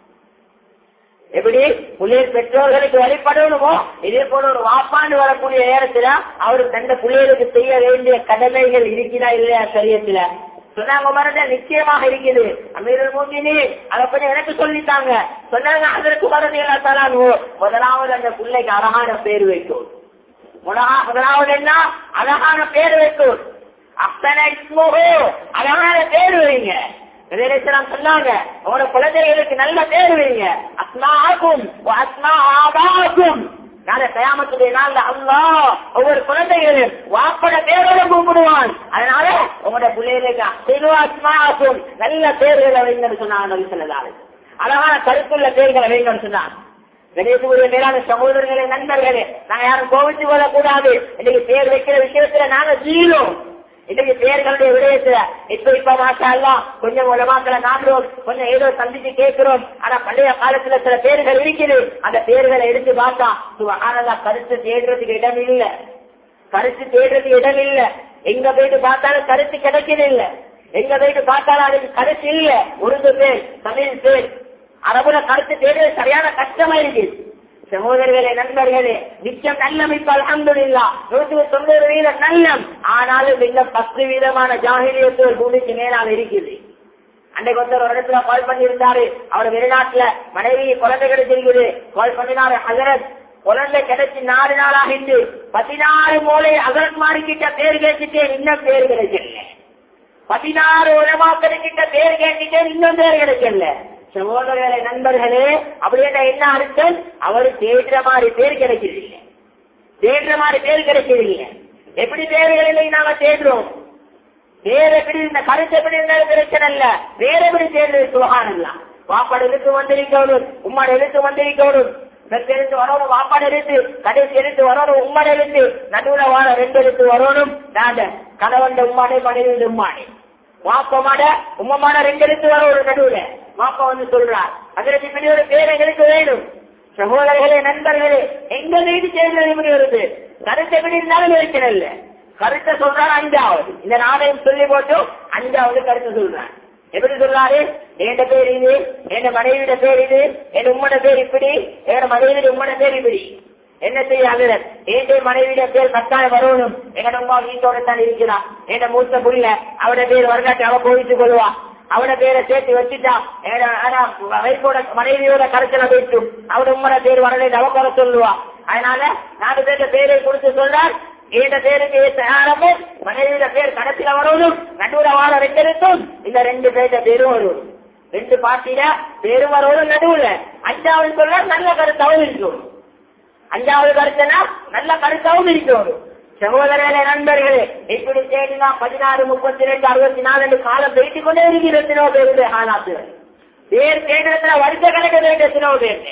எப்படி புள்ளையர் பெற்றோர்களுக்கு வழிபடணுமோ இதே போல ஒரு வாப்பாண்டு வரக்கூடிய நேரத்துல அவரு தந்த பிள்ளைகளுக்கு செய்ய வேண்டிய கடமைகள் இருக்குதா இல்லையா சரியத்துல சொன்னாங்க உமரத நிச்சயமாக இருக்குது அமீரல் மூமினி அதை கொஞ்சம் எனக்கு சொல்லித்தாங்க சொன்னாங்க அதற்கு மருந்து எல்லாம் தராங்க முதலாவது அந்த பிள்ளைக்கு அழகான பேர் வைக்கும் முதலா- முதலாவது என்ன அழகான பேர் வைக்கும் அத்தனை இஸ்முஹு அழகான பேர் வைங்க விஜயேஸ்வரம் சொன்னாங்க உங்களோட குழந்தைகளுக்கு நல்ல பேர் வைங்க அஸ்மாக்கும் அஸ்மா ஆபாக்கும் நாளை கயாமத்துடைய நாள்ல அல்லாஹ் ஒவ்வொரு குழந்தைகளும் வாப்பட பேரோட கூப்பிடுவான் அதனால உங்களோட பிள்ளைகளுக்கு அசிறு அஸ்மாக்கும் நல்ல பேர்களை வைங்கன்னு சொன்னாங்க நபி ஸல்லல்லாஹு அலைஹி வஸல்லம். அழகான கருத்துள்ள பேர்களை வைங்கன்னு சொன்னாங்க கணேசபுரிய மேலான சகோதரர்களே நண்பர்களே நாங்க யாரும் கோவிச்சு கொள்ளக்கூடாது இன்னைக்கு பேர் வைக்கிற விஷயத்துல நாங்க ஜீரோ இன்னைக்கு பேர்களுடைய விடயத்துல இப்ப இப்ப மாசா எல்லாம் கொஞ்சம் உலமாக்களை நாடுறோம் கொஞ்சம் ஏதோ சந்திச்சு கேட்கிறோம் ஆனா பழைய காலத்துல சில பேர்கள் இருக்குது அந்த பேர்களை எடுத்து பார்த்தா சுகானதா கருத்து தேடுறதுக்கு இடம் இல்ல கருத்து தேடுறதுக்கு இடம் இல்ல எங்க போயிட்டு பார்த்தாலும் கருத்து கிடைக்கிறது இல்ல எங்க போயிட்டு பார்த்தாலும் அதுக்கு கருத்து இல்ல உருது பேர் தமிழ் பேர் அரபுல கருத்து தேடுறது சரியான கஷ்டமா இருக்கு சகோதரர்களே நண்பர்களே நிச்சயம் நல்லமைப்பு அலமதுல்லா நூற்றுக்கு தொண்ணூறு வீதம் நல்லம் ஆனாலும் இன்னும் பத்து வீதமான ஜாகிரியத்து ஒரு பூமிக்கு மேலாக இருக்குது அன்றைக்கு ஒருத்தர் ஒரு இடத்துல கால் பண்ணி இருந்தாரு அவர் வெளிநாட்டுல மனைவி குழந்தை கிடைச்சிருக்குது கால் பண்ணினாரு ஹசரத் குழந்தை கிடைச்சு நாலு நாள் ஆகிட்டு பதினாறு மூளை ஹசரத் மாறி கிட்ட பேர் கேட்டுட்டேன் இன்னும் பேர் கிடைக்கல பதினாறு உலமாக்கள் கிட்ட பேர் கேட்டுட்டேன் இன்னும் பேர் கிடைக்கல சகோதரர்களே நண்பர்களே அப்படியே என்ன அர்த்தம் அவரு தேடுற மாதிரி பேர் கிடைக்கிறதில்லை தேடுற மாதிரி பேர் கிடைக்கிறதில்லை எப்படி பேர்களை நாங்க தேடுறோம் வேற எப்படி இந்த கருத்து எப்படி இருந்தாலும் பிரச்சனை இல்ல வேற எப்படி தேடுறது சுகானல்லாம் வாப்பாடு எழுத்து வந்திருக்கணும் உம்மாடு எழுத்து வந்திருக்கணும் பெற்று எழுத்து வரணும் வாப்பாடு எழுத்து கடைசி எழுத்து வரணும் உம்மாடு எழுத்து நடுவுல வார ரெண்டு எழுத்து வரணும் நாங்க கணவன் உம்மாடே மனைவி உம்மாடே வாப்பமாட உம்மமாட ரெண்டு எழுத்து வர ஒரு நடுவுல வாப்பா வந்து சொல்றார் அதற்கு இப்படி ஒரு பேர் எங்களுக்கு வேணும் சகோதரர்களே நண்பர்களே எங்க வீடு சேர்ந்தது இப்படி வருது கருத்து எப்படி இருந்தாலும் பிரச்சனை இல்ல கருத்தை சொல்றாரு அஞ்சாவது இந்த நாளையும் சொல்லி போட்டு அஞ்சாவது கருத்து சொல்றார் எப்படி சொல்றாரு என் பேர் இது என் மனைவியோட பேர் இது என் உம்மோட பேர் இப்படி என் மனைவியோட உம்மோட பேர் இப்படி என்ன செய்ய என் மனைவியோட பேர் கட்டாயம் வரணும் எங்க உமா வீட்டோட தான் இருக்கிறான் என் மூத்த புள்ள அவட பேர் வரலாற்று அவ கோவித்துக் கொள்வா அவட பேரை சேர்த்து வச்சுட்டா ஏன்னா, ஆனா வைஃபோட மனைவியோட கருத்துல போயிட்டு அவட உம்மோட பேர் வரலை அவ குறை சொல்லுவா அதனால நாலு பேர்த்த பேரை கொடுத்து சொல்றார் இந்த பேருக்கு ஏற்ற ஆரம்பம் மனைவியோட பேர் கடைசியில வரணும் நடுவுல வார ரெண்டு இருக்கும் இந்த ரெண்டு பேர்த்த பேரும் வரும் ரெண்டு பார்ட்டியில பேரும் வரணும் நடுவுல அஞ்சாவது சொல்ல நல்ல கருத்தாவும் இருக்கும் அஞ்சாவது கருத்துனா நல்ல கருத்தாவும் இருக்கும் சகோதரர்களே நண்பர்களே இப்படி தேடினா பதினாறு முப்பத்தி ரெண்டு அறுபத்தி நாலு என்று காலம் பேசிக் கொண்டே இருக்கிற எத்தனோ பேருடைய ஆளாத்துகள் பேர் கேட்டதுல வருஷ கணக்கு வேண்டிய எத்தனோ பேர்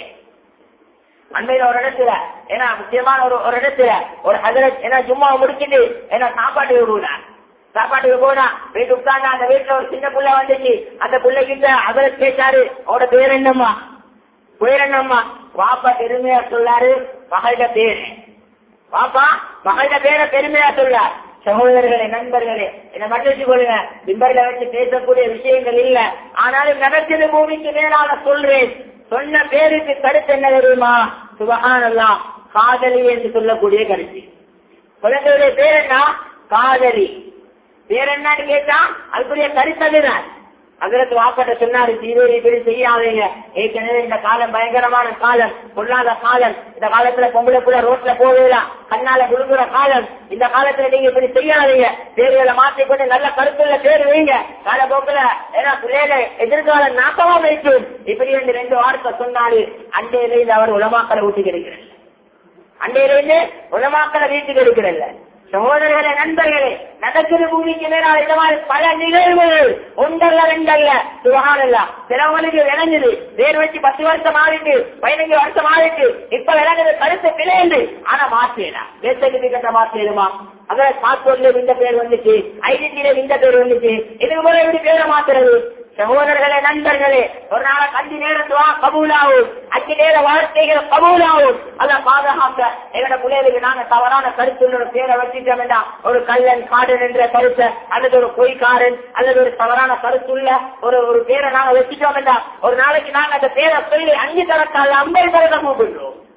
அண்மையில ஒரு இடத்துல ஏன்னா முக்கியமான ஒரு ஒரு இடத்துல ஒரு ஹசரத் ஏன்னா சும்மா முடிச்சுட்டு ஏன்னா சாப்பாட்டுக்கு போனா சாப்பாட்டுக்கு போனா வீட்டு உட்கார்ந்து அந்த வீட்டுல ஒரு சின்ன புள்ள வந்துச்சு அந்த பிள்ளைகிட்ட ஹசரத் கேட்டாரு அவட பேர் என்னம்மா பேர் என்னம்மா வாப்பா பெருமையா சொல்லாரு மகள பேரு பாப்பா மகள பேரை பெருமையா சொல்லார் சகோதரர்களே நண்பர்களே என்ன மன்னிச்சு கொள்ளுங்க பிம்பர்ல வச்சு பேசக்கூடிய விஷயங்கள் இல்ல ஆனாலும் நடக்கிறது பூமிக்கு மேலாக சொல்றேன் சொன்ன பேருக்கு கருத்து என்ன தெரியுமா சுபகானல்லாம் காதலி என்று சொல்லக்கூடிய கருத்து குழந்தையுடைய பேர் என்ன காதலி பேர் என்னன்னு கேட்டா அதுக்குரிய கருத்து அதுதான் அதற்கு வாப்பட்ட சொன்னாரு சீவேரி இப்படி செய்யாதீங்க ஏற்கனவே இந்த காலம் பயங்கரமான காலம் பொல்லாத காலம் இந்த காலத்துல பொம்பளை கூட ரோட்ல போகலாம் கண்ணால விழுங்குற காலம் இந்த காலத்துல நீங்க இப்படி செய்யாதீங்க பேர்களை மாற்றிக்கொண்டு நல்ல கருத்துள்ள பேர் வைங்க காலப்போக்கில் ஏன்னா பிள்ளைகளை எதிர்காலம் நாக்கமா வைக்கும் இப்படி ரெண்டு ரெண்டு வார்த்தை சொன்னாரு அண்டையிலிருந்து அவர் உலமாக்களை ஊட்டி கிடைக்கிறார் அண்டையிலிருந்து உலமாக்களை வீட்டுக்கு எடுக்கிறல்ல சகோதரர்களே நண்பர்களே நடக்குது பூமிக்கு மேலால் இந்த மாதிரி பல நிகழ்வுகள் ஒன்றல்ல ரெண்டல்ல சுகானல்ல சிலவங்களுக்கு விளங்குது வேறு வச்சு பத்து வருஷம் ஆகிட்டு பதினஞ்சு வருஷம் ஆகிட்டு இப்ப விளங்குது கருத்து பிழைந்து ஆனா மாற்றிடலாம் வேசத்துக்கு கட்ட மாற்றிடுமா அத பாஸ்போர்ட்ல இந்த பேர் வந்துச்சு ஐடென்டிட்டியில இந்த பேர் வந்துச்சு இதுக்கு முறை எப்படி பேரை மாத்துறது சகோதரர்களே நண்பர்களே ஒரு நாள கஞ்சி நேரத்துவா கபூலாவும் அஞ்சு நேர வார்த்தைகள் கபூலாவும் அத பாதுகாக்க எங்கட பிள்ளைகளுக்கு நாங்க தவறான கருத்துள்ள ஒரு பேரை வச்சுட்டோம் வேண்டாம் ஒரு கல்லன் காடன் என்ற கருத்தை அல்லது ஒரு பொய்க்காரன் அல்லது ஒரு தவறான கருத்துள்ள ஒரு ஒரு பேரை நாங்க வச்சுட்டோம் வேண்டாம் ஒரு நாளைக்கு நாங்க அந்த பேரை சொல்லி அஞ்சு தரத்தால் ஐம்பது தரத்தை கூப்பிடுறோம்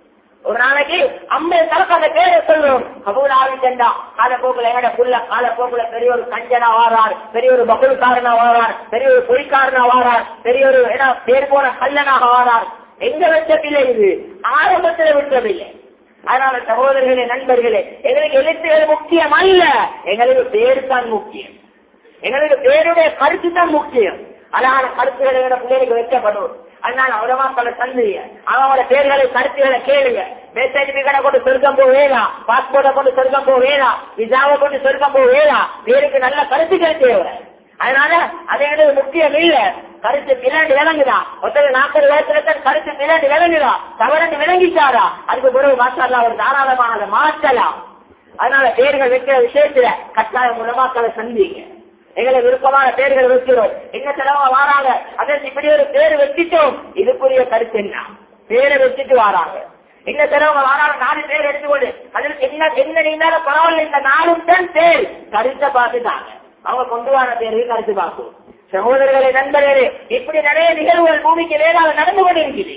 ஒரு நாளைக்கு ஐம்பது தலக்கு அந்த பேரை சொல்றோம் கபூல் ஆரம்பிச்சா கால போக்குல எங்கட புள்ள கால போக்குல பெரிய ஒரு கஞ்சனா வாரார் பெரிய ஒரு பகுல்காரனா வாரார் பெரிய ஒரு பொய்க்காரனா வாரார் பெரிய ஒரு ஏன்னா பேர் போன கல்லனாக வாரார் எங்க வச்ச பிள்ளை இது ஆரம்பத்துல விட்டதில்லை அதனால சகோதரர்களே நண்பர்களே எங்களுக்கு எழுத்துகள் முக்கியம் அல்ல எங்களுக்கு பேரு தான் முக்கியம் எங்களுக்கு பேருடைய கருத்து தான் முக்கியம் அழகான கருத்துக்களை எங்க பிள்ளைகளுக்கு வைக்கப்படும் அதனால உலமாக்களை தந்துங்க அவங்களோட பேர்களை கருத்துக்களை கேளுங்க பெர்த் சர்டிபிகேட்டை கொண்டு சொர்க்கம் போ வேணாம் பாஸ்போர்ட்டை கொண்டு சொர்க்கம் போ வேணாம் விசாவை கொண்டு சொர்க்கம் போ வேணாம் பேருக்கு நல்ல கருத்துக்கள் தேவை அதனால அது எனக்கு முக்கியம் இல்ல கருத்து பின்னாடி விளங்குதா ஒருத்தர் நாற்பது வயசுல தான் கருத்து பின்னாடி விளங்குதா தவறண்டு விளங்கிட்டாரா அதுக்கு பிறகு மாற்றா ஒரு தாராளமானதை மாற்றலாம் அதனால பேர்கள் வைக்கிற விஷயத்துல கட்டாயம் மூலமாக்களை சந்திங்க எங்களை விருப்பமான பேர்கள் வைக்கிறோம் என்ன செலவா வாராங்க அதற்கு இப்படி ஒரு பேர் வச்சுட்டோம் இதுக்குரிய கருத்து என்ன பேரை வச்சுட்டு வாராங்க என்ன செலவங்க வாராங்க நாலு பேர் எடுத்துக்கொண்டு அதற்கு என்ன என்ன நீண்டாலும் பரவாயில்ல இந்த நாலும் தான் பேர் கருத்தை பார்த்துட்டாங்க அவங்க கொண்டு வர பேருக்கு கருத்து பார்க்கும் சகோதரர்களே நண்பர்களே இப்படி நிறைய நிகழ்வுகள் பூமிக்கு வேறாக நடந்து கொண்டிருக்கிறது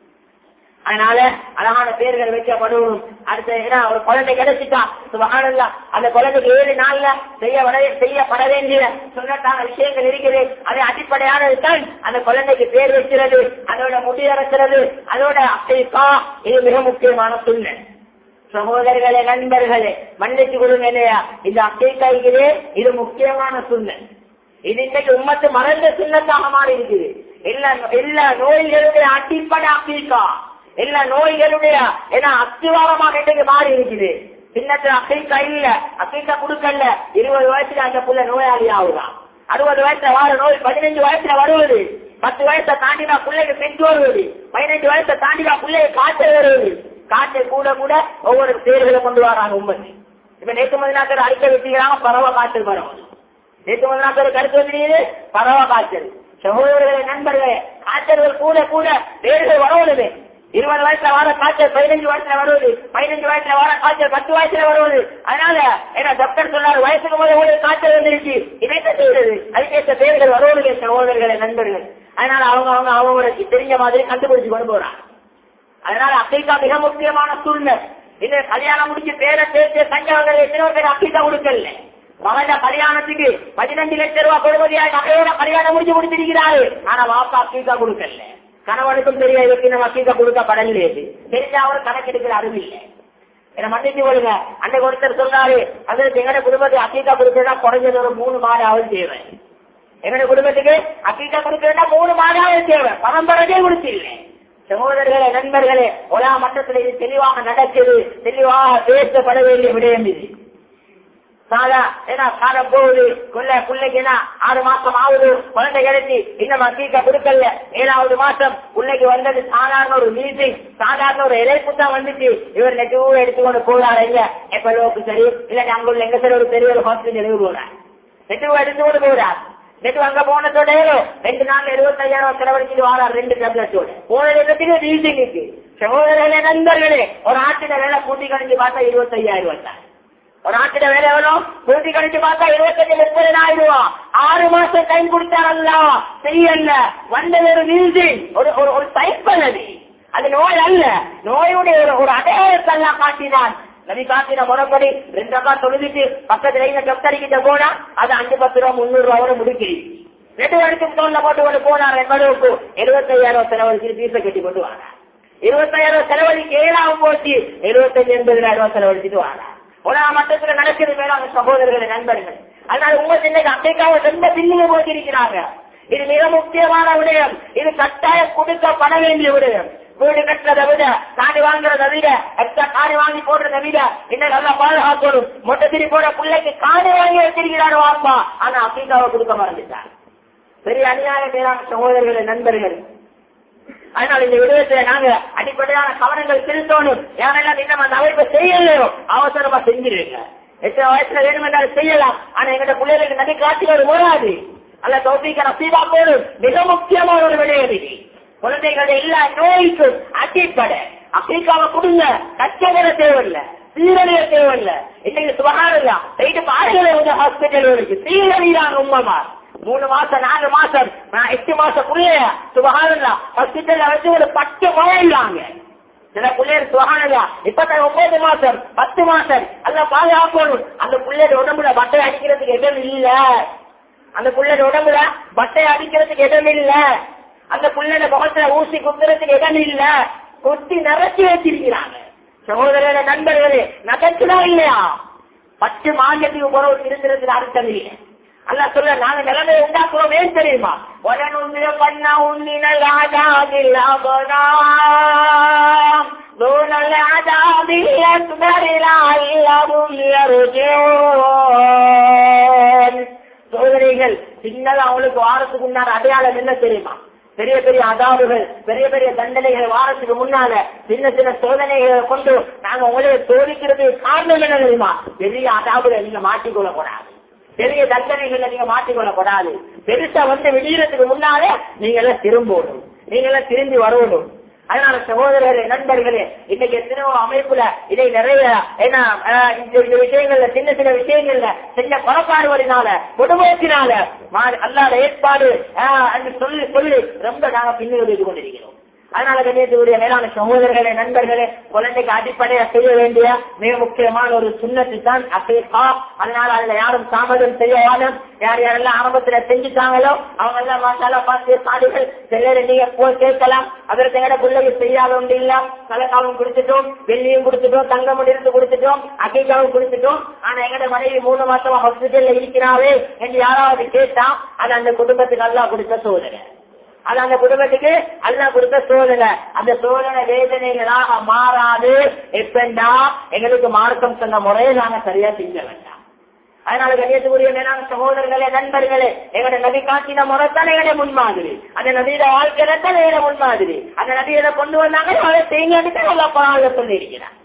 அதனால அழகான பேர்கள் வைக்கப்படும் அடுத்த ஏன்னா ஒரு குழந்தை கிடைச்சிட்டா சுபகானல்லா அந்த குழந்தைக்கு ஏழு நாள்ல செய்ய வர செய்யப்பட வேண்டிய சொல்லத்தான விஷயங்கள் இருக்குது அது அடிப்படையானது தான் அந்த குழந்தைக்கு பேர் வைக்கிறது அதோட முடியறக்கிறது அதோட அசைக்கா இது மிக முக்கியமான சூழ்நிலை சகோதரர்களே நண்பர்களே மன்னிச்சு கொடுங்க இல்லையா இந்த அசைக்காய்களே இது முக்கியமான சூழ்நிலை இது இன்னைக்கு உம்மத்து மறந்த சுண்ணத்தாக மாறி இருக்குது எல்லா எல்லா நோய்களுடைய அடிப்படை அக்கீக்கா எல்லா நோய்களுடைய ஏன்னா அஸ்திவாரமாக இன்னைக்கு மாறி இருக்குது சின்னத்துல அக்கீக்கா இல்ல அக்கீக்கா கொடுக்கல இருபது வயசுல அந்த புள்ள நோயாளி ஆகுதான் அறுபது வயசுல வார நோய் பதினஞ்சு வயசுல வருவது பத்து வயசை தாண்டினா பிள்ளைக்கு பெஞ்சு வருவது பதினஞ்சு வயசை தாண்டினா பிள்ளைக்கு காய்ச்சல் வருவது காய்ச்சல் கூட கூட ஒவ்வொரு பேர்களை கொண்டு வராங்க உண்மை இப்ப நேற்று மதினாக்கர் அடிக்க வச்சுக்கிறாங்க பரவ காய்ச்சல் பரவும் நேற்று மதினாக்கர் கருத்து வந்து பரவ காய்ச்சல் சகோதரர்களே நண்பர்களே காய்ச்சல்கள் கூட கூட பேர்கள் வரவுது இருபது வயசுல வர காய்ச்சல் பதினஞ்சு வயசுல வருவது பதினஞ்சு வயசுல வர காய்ச்சல் பத்து வயசுல வருவது அதனால என்ன டாக்டர் சொன்னார் வயசுக்கு முதல்ல ஒரு காய்ச்சல் வந்துருச்சு இதை செய்யறது அதுக்கேற்ற பேர்கள் வருவது சகோதரர்களே நண்பர்கள் அதனால அவங்க அவங்க அவங்களுக்கு தெரிஞ்ச மாதிரி கண்டுபிடிச்சு கொண்டு போறாங்க அதனால அக்கீக்கா மிக முக்கியமான சூழ்நிலை இந்த கல்யாணம் முடிச்சு பேரை சேர்த்து தஞ்சாவூர் எத்தனையோ பேர் அக்கீக்கா கொடுக்கல மகன கல்யாணத்துக்கு பதினஞ்சு லட்சம் ரூபாய் கொடுமதியா நகையோட கல்யாணம் முடிச்சு முடிச்சிருக்கிறாரு ஆனா வாப்பா அக்கீக்கா கொடுக்கல கணவனுக்கும் தெரிய இருக்கு நம்ம அக்கீக்கா கொடுக்கப்படலையே தெரிஞ்ச அவர் கணக்கெடுக்கிற அறிவில்லை என்ன மன்னிச்சு கொள்ளுங்க அன்னைக்கு ஒருத்தர் சொன்னாரு அதற்கு எங்கட குடும்பத்தை அக்கீக்கா கொடுக்கறதா குறைஞ்சது ஒரு மூணு மாடாவது தேவை எங்கட குடும்பத்துக்கு அக்கீக்கா கொடுக்கறதா மூணு மாடாவது தேவை பரம்பரையே கொடுத்தில்லை சகோதரர்களே நண்பர்களே உலா மட்டத்தில் இது தெளிவாக நடக்குது தெளிவாக பேசப்பட வேண்டிய விடயம் இது சாதா ஏன்னா காலம் போகுது கொள்ள பிள்ளைக்கு என்ன ஆறு மாசம் ஆகுது குழந்தை கிடைச்சி இன்னும் அக்கீக்கா கொடுக்கல ஏழாவது மாசம் பிள்ளைக்கு வந்தது சாதாரண ஒரு மீட்டிங் சாதாரண ஒரு இறைப்பு தான் வந்துச்சு இவர் நெட்டுவும் எடுத்துக்கொண்டு போறாரு இல்ல எப்பலோக்கு சரி இல்ல அங்குள்ள எங்க சரி ஒரு பெரிய ஒரு ஹாஸ்பிட்டலுக்கு போறார் நெட்டுவும் எடுத்துக்கொண்டு போறார் நெட்டு அங்க போனதோட ரெண்டு நாள் இருபத்தையாயிரம் செலவழிச்சுட்டு வாரார் ரெண்டு டேப்லெட்டோட போன இடத்துக்கு மீட்டிங்க்கு சகோதரர்களே நண்பர்களே ஒரு ஆட்டிட வேலை கூட்டி கணிச்சு பார்த்தா இருபத்தையாயிரம் வந்தார் ஒரு ஆட்டிட வேலை எவ்வளவு கூட்டி கணிச்சு பார்த்தா இருபத்தஞ்சு முப்பதாயிரம் ரூபாய் ஆறு மாசம் டைம் கொடுத்தாரல்ல செய்யல வந்தது ஒரு மீட்டிங் ஒரு ஒரு ஒரு சைப்பல் அது அது நோய் அல்ல நோயுடைய ஒரு ஒரு அடையாளத்தெல்லாம் காட்டினான் நபி காட்டின முறைப்படி ரெண்டு அக்கா தொழுதுட்டு பக்கத்துல இங்க டாக்டர் கிட்ட போனா அது அஞ்சு பத்து ரூபா முந்நூறு ரூபா வரை முடிக்கிறீங்க ரெண்டு வருஷத்துக்கு தோல்ல போட்டு கொண்டு போனார் என்பதற்கு எழுபத்தையாயிரம் செலவழிச்சு பீச கட்டி கொண்டு வாங்க இருபத்தாயிரம் செலவழிக்கு ஏழாவும் போச்சு எழுபத்தஞ்சு எண்பதாயிரம் ரூபாய் செலவழிச்சுட்டு வாங்க உலக மட்டத்துல நடக்கிறது மேலான சகோதரர்கள் நண்பர்கள் அதனால உங்க சின்ன அமெரிக்காவை ரொம்ப பின்னுங்க போட்டிருக்கிறாங்க இது மிக முக்கியமான விடயம் இது கட்டாயம் கொடுக்கப்பட வேண்டிய விடயம் வீடு கட்டுறதை விட காணி வாங்குறதை விட எக்ஸ்ட்ரா காணி வாங்கி போடுறதை விட இன்னும் நல்லா பாதுகாக்கணும் மொட்டை திரி போட பிள்ளைக்கு காணி வாங்கி வச்சிருக்கிறாரு வாப்பா ஆனா அமெரிக்காவை கொடுக்க மறந்துட்டார் பெரிய அநியாய மேலான சகோதரர்கள் நண்பர்கள் அதனால இந்த விடயத்துல நாங்க அடிப்படையான கவனங்கள் செலுத்தணும் யாரெல்லாம் இன்னும் அந்த அமைப்பை செய்யலையோ அவசரமா செஞ்சிருங்க எத்தனை வயசுல வேணுமென்றாலும் செய்யலாம் ஆனா எங்கிட்ட பிள்ளைகளுக்கு நதி காட்சிகள் வராது அல்ல தோப்பிக்க நசீபா போடும் மிக முக்கியமான ஒரு விடயம் இது குழந்தைகளுடைய எல்லா நோய்க்கும் அடிப்படை அப்ரிக்காவை கொடுங்க கஷ்டப்பட தேவையில்லை சீரழிய தேவையில்ல இன்னைக்கு சுகாதாரம் போயிட்டு பாருங்களே வந்து ஹாஸ்பிட்டல் இருக்கு சீரழியாங்க உண்மைமா மூணு மாசம் நாலு மாசம் நான் எட்டு மாசம் புள்ளைய சுகாதாரம் ஹாஸ்பிட்டல்ல வச்சு ஒரு பத்து மழை இல்லாங்க சில பிள்ளைகள் சுகானதா இப்பதான் ஒன்பது மாசம் பத்து மாசம் எல்லாம் பாதுகாக்கணும் அந்த பிள்ளையோட உடம்புல பட்டை அடிக்கிறதுக்கு இடம் இல்ல அந்த பிள்ளையோட உடம்புல பட்டை அடிக்கிறதுக்கு இடம் இல்ல அந்த பிள்ளையோட முகத்துல ஊசி குத்துறதுக்கு இடம் இல்ல குத்தி நிறைச்சி வச்சிருக்கிறாங்க சகோதரர நண்பர்களே நகர்த்துதா இல்லையா பத்து மாநிலத்துக்கு போறவர் இருக்கிறதுக்கு அர்த்தம் இல்லை அல்ல சொல்ல நாங்க நிலைமை உண்டாக்குறோம் ஏன் தெரியுமா உடனே பண்ண உன்னினல் ஆஜாதில் அபதாம் دون العذاب الأكبر لعلهم يرجعون சோதனைகள் சின்னதா அவங்களுக்கு வாரத்துக்கு முன்னால அடையாளம் என்ன தெரியுமா பெரிய பெரிய அதாவுகள் பெரிய பெரிய தண்டனைகள் வாரத்துக்கு முன்னால சின்ன சின்ன சோதனைகளை கொண்டு நாங்க உங்களை சோதிக்கிறது காரணம் என்ன தெரியுமா பெரிய அதாவுல நீங்க மாட்டிக்கொள்ள கூடாது பெரிய தண்டனைகளை நீங்க மாட்டிக்கொள்ள கூடாது பெருசா வந்து விடியறதுக்கு முன்னாலே நீங்க எல்லாம் திரும்பணும் நீங்க எல்லாம் திரும்பி வரணும் அதனால சகோதரர்களே நண்பர்களே இன்னைக்கு எத்தனையோ அமைப்புல இதை நிறைய ஏன்னா அஹ், இந்த இந்த விஷயங்கள்ல சின்ன சின்ன விஷயங்கள்ல சின்ன குறப்பாடுவதனால குடும்பத்தினால அல்லாத ஏற்பாடு அஹ், என்று சொல்லி சொல்லி ரொம்ப நாங்க பின்னோக்கி கொண்டிருக்கிறோம் அதனால கண்ணியத்துக்குரிய மேலான சகோதரர்களே நண்பர்களே குழந்தைக்கு அடிப்படையா செய்ய வேண்டிய மிக முக்கியமான ஒரு சுண்ணத்து தான் அசைகா அதனால அதுல யாரும் தாமதம் செய்யவானும் யார் யாரெல்லாம் ஆரம்பத்துல செஞ்சுட்டாங்களோ அவங்க எல்லாம் மாசாலா பார்த்து பாடுகள் சிலர் நீங்க போய் கேட்கலாம் அதற்கு எங்கட பிள்ளைக்கு செய்யாத ஒன்று இல்ல கலக்காவும் கொடுத்துட்டோம் வெள்ளியும் கொடுத்துட்டோம் தங்கம் இருந்து கொடுத்துட்டோம் அகைக்காவும் கொடுத்துட்டோம் ஆனா எங்கட மனைவி மூணு மாசமா ஹாஸ்பிட்டல்ல இருக்கிறாவே என்று யாராவது கேட்டா அது அந்த குடும்பத்துக்கு எல்லாம் கொடுத்த சோதனை அது அந்த குடும்பத்துக்கு அல்லா கொடுத்த சோதனை அந்த சோதனை வேதனைகளாக மாறாது எப்பண்டா எங்களுக்கு மார்க்கம் சொன்ன முறையை நாங்க சரியா செஞ்ச வேண்டாம் அதனால கண்ணியத்துக்குரிய மேலான சகோதரர்களே நண்பர்களே எங்களோட நபி காட்டின முறை தான் எங்களோட முன்மாதிரி அந்த நபியோட வாழ்க்கை தான் எங்களோட முன்மாதிரி அந்த நபியை கொண்டு வந்தாங்க அதை செய்யுங்க நல்லா பரவாயில்ல சொல்லி இருக்கிறார்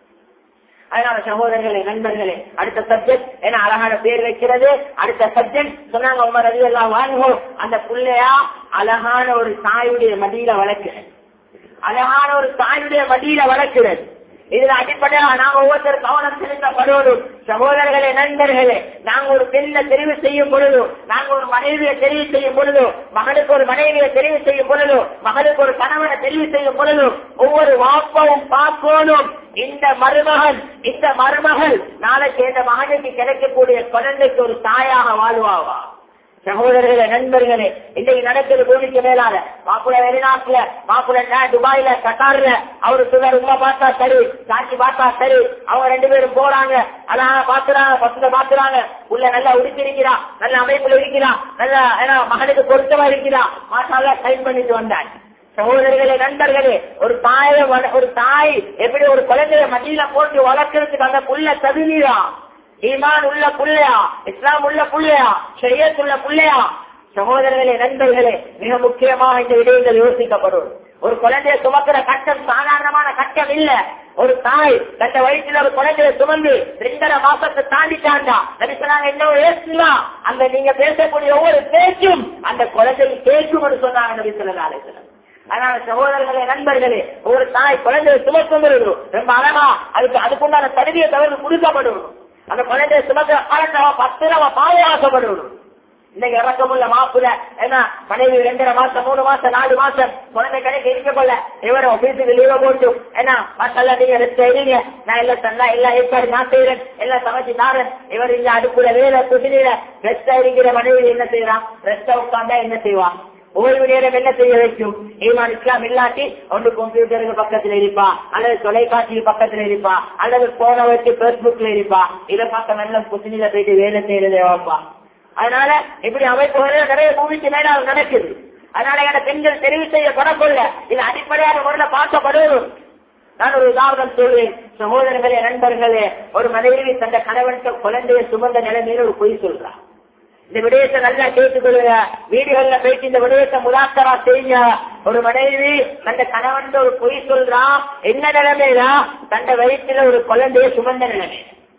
அதனால சகோதரர்களே நண்பர்களே அடுத்த சப்ஜெக்ட் என்ன அழகான பேர் வைக்கிறது அடுத்த சப்ஜெக்ட் சொன்னாங்க உமர் ரவி எல்லாம் வாங்குவோம் அந்த புள்ளையா அழகான ஒரு தாயுடைய மடியில வளர்க்கிறது அழகான ஒரு தாயுடைய மடியில வளர்க்கிறது இதுல அடிப்படையா நாங்க ஒவ்வொருத்தர் கவனம் செலுத்தப்படுவதும் சகோதரர்களே நண்பர்களே நாங்க ஒரு பெண்ணை தெரிவு செய்யும் பொழுது நாங்க ஒரு மனைவியை தெரிவு செய்யும் பொழுது மகனுக்கு ஒரு மனைவியை தெரிவு செய்யும் பொழுது மகனுக்கு ஒரு கணவனை தெரிவு செய்யும் பொழுது ஒவ்வொரு வாப்பவும் பார்க்கணும் இந்த மருமகன் இந்த மருமகள் நாளைக்கு இந்த மகனுக்கு கிடைக்கக்கூடிய குழந்தைக்கு ஒரு தாயாக வாழ்வாவா சகோதரர்களே நண்பர்களே இன்னைக்கு நடக்குது பூமிக்கு மேலால மாப்பிள்ள வெளிநாட்டுல மாப்பிள்ள நா- துபாயில கட்டார்ல அவரு சுகர் உமா பார்த்தா சரி சாட்சி பார்த்தா சரி அவங்க ரெண்டு பேரும் போறாங்க அதான் பாத்துறாங்க பசங்க பாத்துறாங்க உள்ள நல்லா உடுத்திருக்கிறா நல்ல அமைப்புல இருக்கிறா நல்ல ஏன்னா மகனுக்கு பொருத்தமா இருக்கிறா மாசால சைன் பண்ணிட்டு வந்தாங்க சகோதரர்களே நண்பர்களே ஒரு தாய வள- ஒரு தாய் எப்படி ஒரு குழந்தைய மடியில போட்டு வளர்க்கறதுக்கு அந்த புள்ள தகுதியா ஈமான் உள்ள புள்ளையா இஸ்லாம் உள்ள புள்ளையா ஷரியத் உள்ள புள்ளையா சகோதரர்களே நண்பர்களே மிக முக்கியமாக இந்த விடயங்கள் யோசிக்கப்படும் ஒரு குழந்தைய சுமக்கிற கட்டம் சாதாரணமான கட்டம் இல்ல ஒரு தாய் தந்த வயிற்றுல ஒரு குழந்தைய சுமந்து ரெண்டரை மாசத்தை தாண்டிட்டாண்டா நடிச்சாங்க என்ன ஏசுனா அந்த நீங்க பேசக்கூடிய ஒவ்வொரு பேச்சும் அந்த குழந்தை கேட்கும் சொன்னாங்க நபி சொல்லா அலிஸ்லாம் அதனால சகோதரர்களே நண்பர்களே ஒரு தாய் குழந்தைய சுமக்கும் பொழுது ரொம்ப அழகா அதுக்கு அதுக்குண்டான தகுதியை தவிர கொடுக்கப்படும் அந்த குழந்தைய சுமக்கிற காலத்தை பத்திரமா பாதுகாக்கப்படும் இன்னைக்கு இறக்கமுள்ள மாப்புல என்ன மனைவி ரெண்டரை மாசம் மூணு மாசம் நாலு மாசம் குழந்தை கிடைக்க இருக்க கொள்ள இவர் ஆபீஸுக்கு லீவ போட்டு என்ன மசாலா நீங்க ரெஸ்ட் செய்றீங்க நான் எல்லாம் தந்தா எல்லாம் ஏற்பாடு நான் செய்யறேன் எல்லாம் சமைச்சு தாரேன் இவர் இங்க அடுப்புல வேலை குசினில ரெஸ்ட் இருக்கிற மனைவி என்ன செய்யறான் ரெஸ்ட உட்கார்ந்தா என்ன செய்வான் ஓய்வு நேரம் என்ன செய்ய வைக்கும் ஈமான் இஸ்லாம் இல்லாட்டி ஒன்று கம்ப்யூட்டருக்கு பக்கத்துல இருப்பா அல்லது தொலைக்காட்சிக்கு பக்கத்துல இருப்பா அல்லது போன வச்சு பேஸ்புக்ல இருப்பா இதை பார்க்க நல்ல குசினில போயிட்டு வேலை செய்யறதே வாப்பா அதனால இப்படி அமைப்புகள் நிறைய பூமிக்கு மேல அது நடக்குது அதனால என பெண்கள் தெரிவு செய்யப்படக்கொள்ள இது அடிப்படையான முறையில் பார்க்கப்படுவதும் நான் ஒரு உதாரணம் சொல்வேன் சகோதரர்களே நண்பர்களே ஒரு மனைவி தந்த கணவனுக்கு குழந்தைய சுமந்த நிலைமையில ஒரு பொய் சொல்றான் இந்த விடயத்தை நல்லா கேட்டுக்கொள்ளுங்க வீடுகள்ல போயிட்டு இந்த விடயத்தை முதாக்கரா செய்யுங்க ஒரு மனைவி அந்த கணவன் ஒரு பொய் சொல்றான் என்ன நிலைமைனா தந்த வயிற்றுல ஒரு குழந்தைய சுமந்த நிலைமை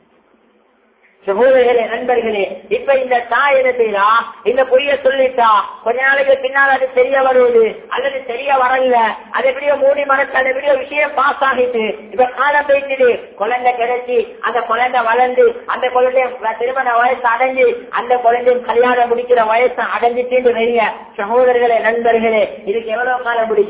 சகோதரர்களே நண்பர்களே இப்ப இந்த தாய் என்ன செய்யறா இந்த பொய்ய சொல்லிட்டா கொஞ்ச நாளைக்கு பின்னால் அது தெரிய வருவது அல்லது தெரிய வரல அது எப்படியோ மூடி மனசு அது எப்படியோ விஷயம் பாஸ் ஆகிட்டு இப்ப காலம் போயிட்டு குழந்தை கிடைச்சி அந்த குழந்தை வளர்ந்து அந்த குழந்தை திருமண வயசு அடைஞ்சு அந்த குழந்தையும் கல்யாணம் முடிக்கிற வயசு அடைஞ்சிட்டு வைங்க சகோதரர்களே நண்பர்களே இதுக்கு எவ்வளவு காலம் பிடிக்கும்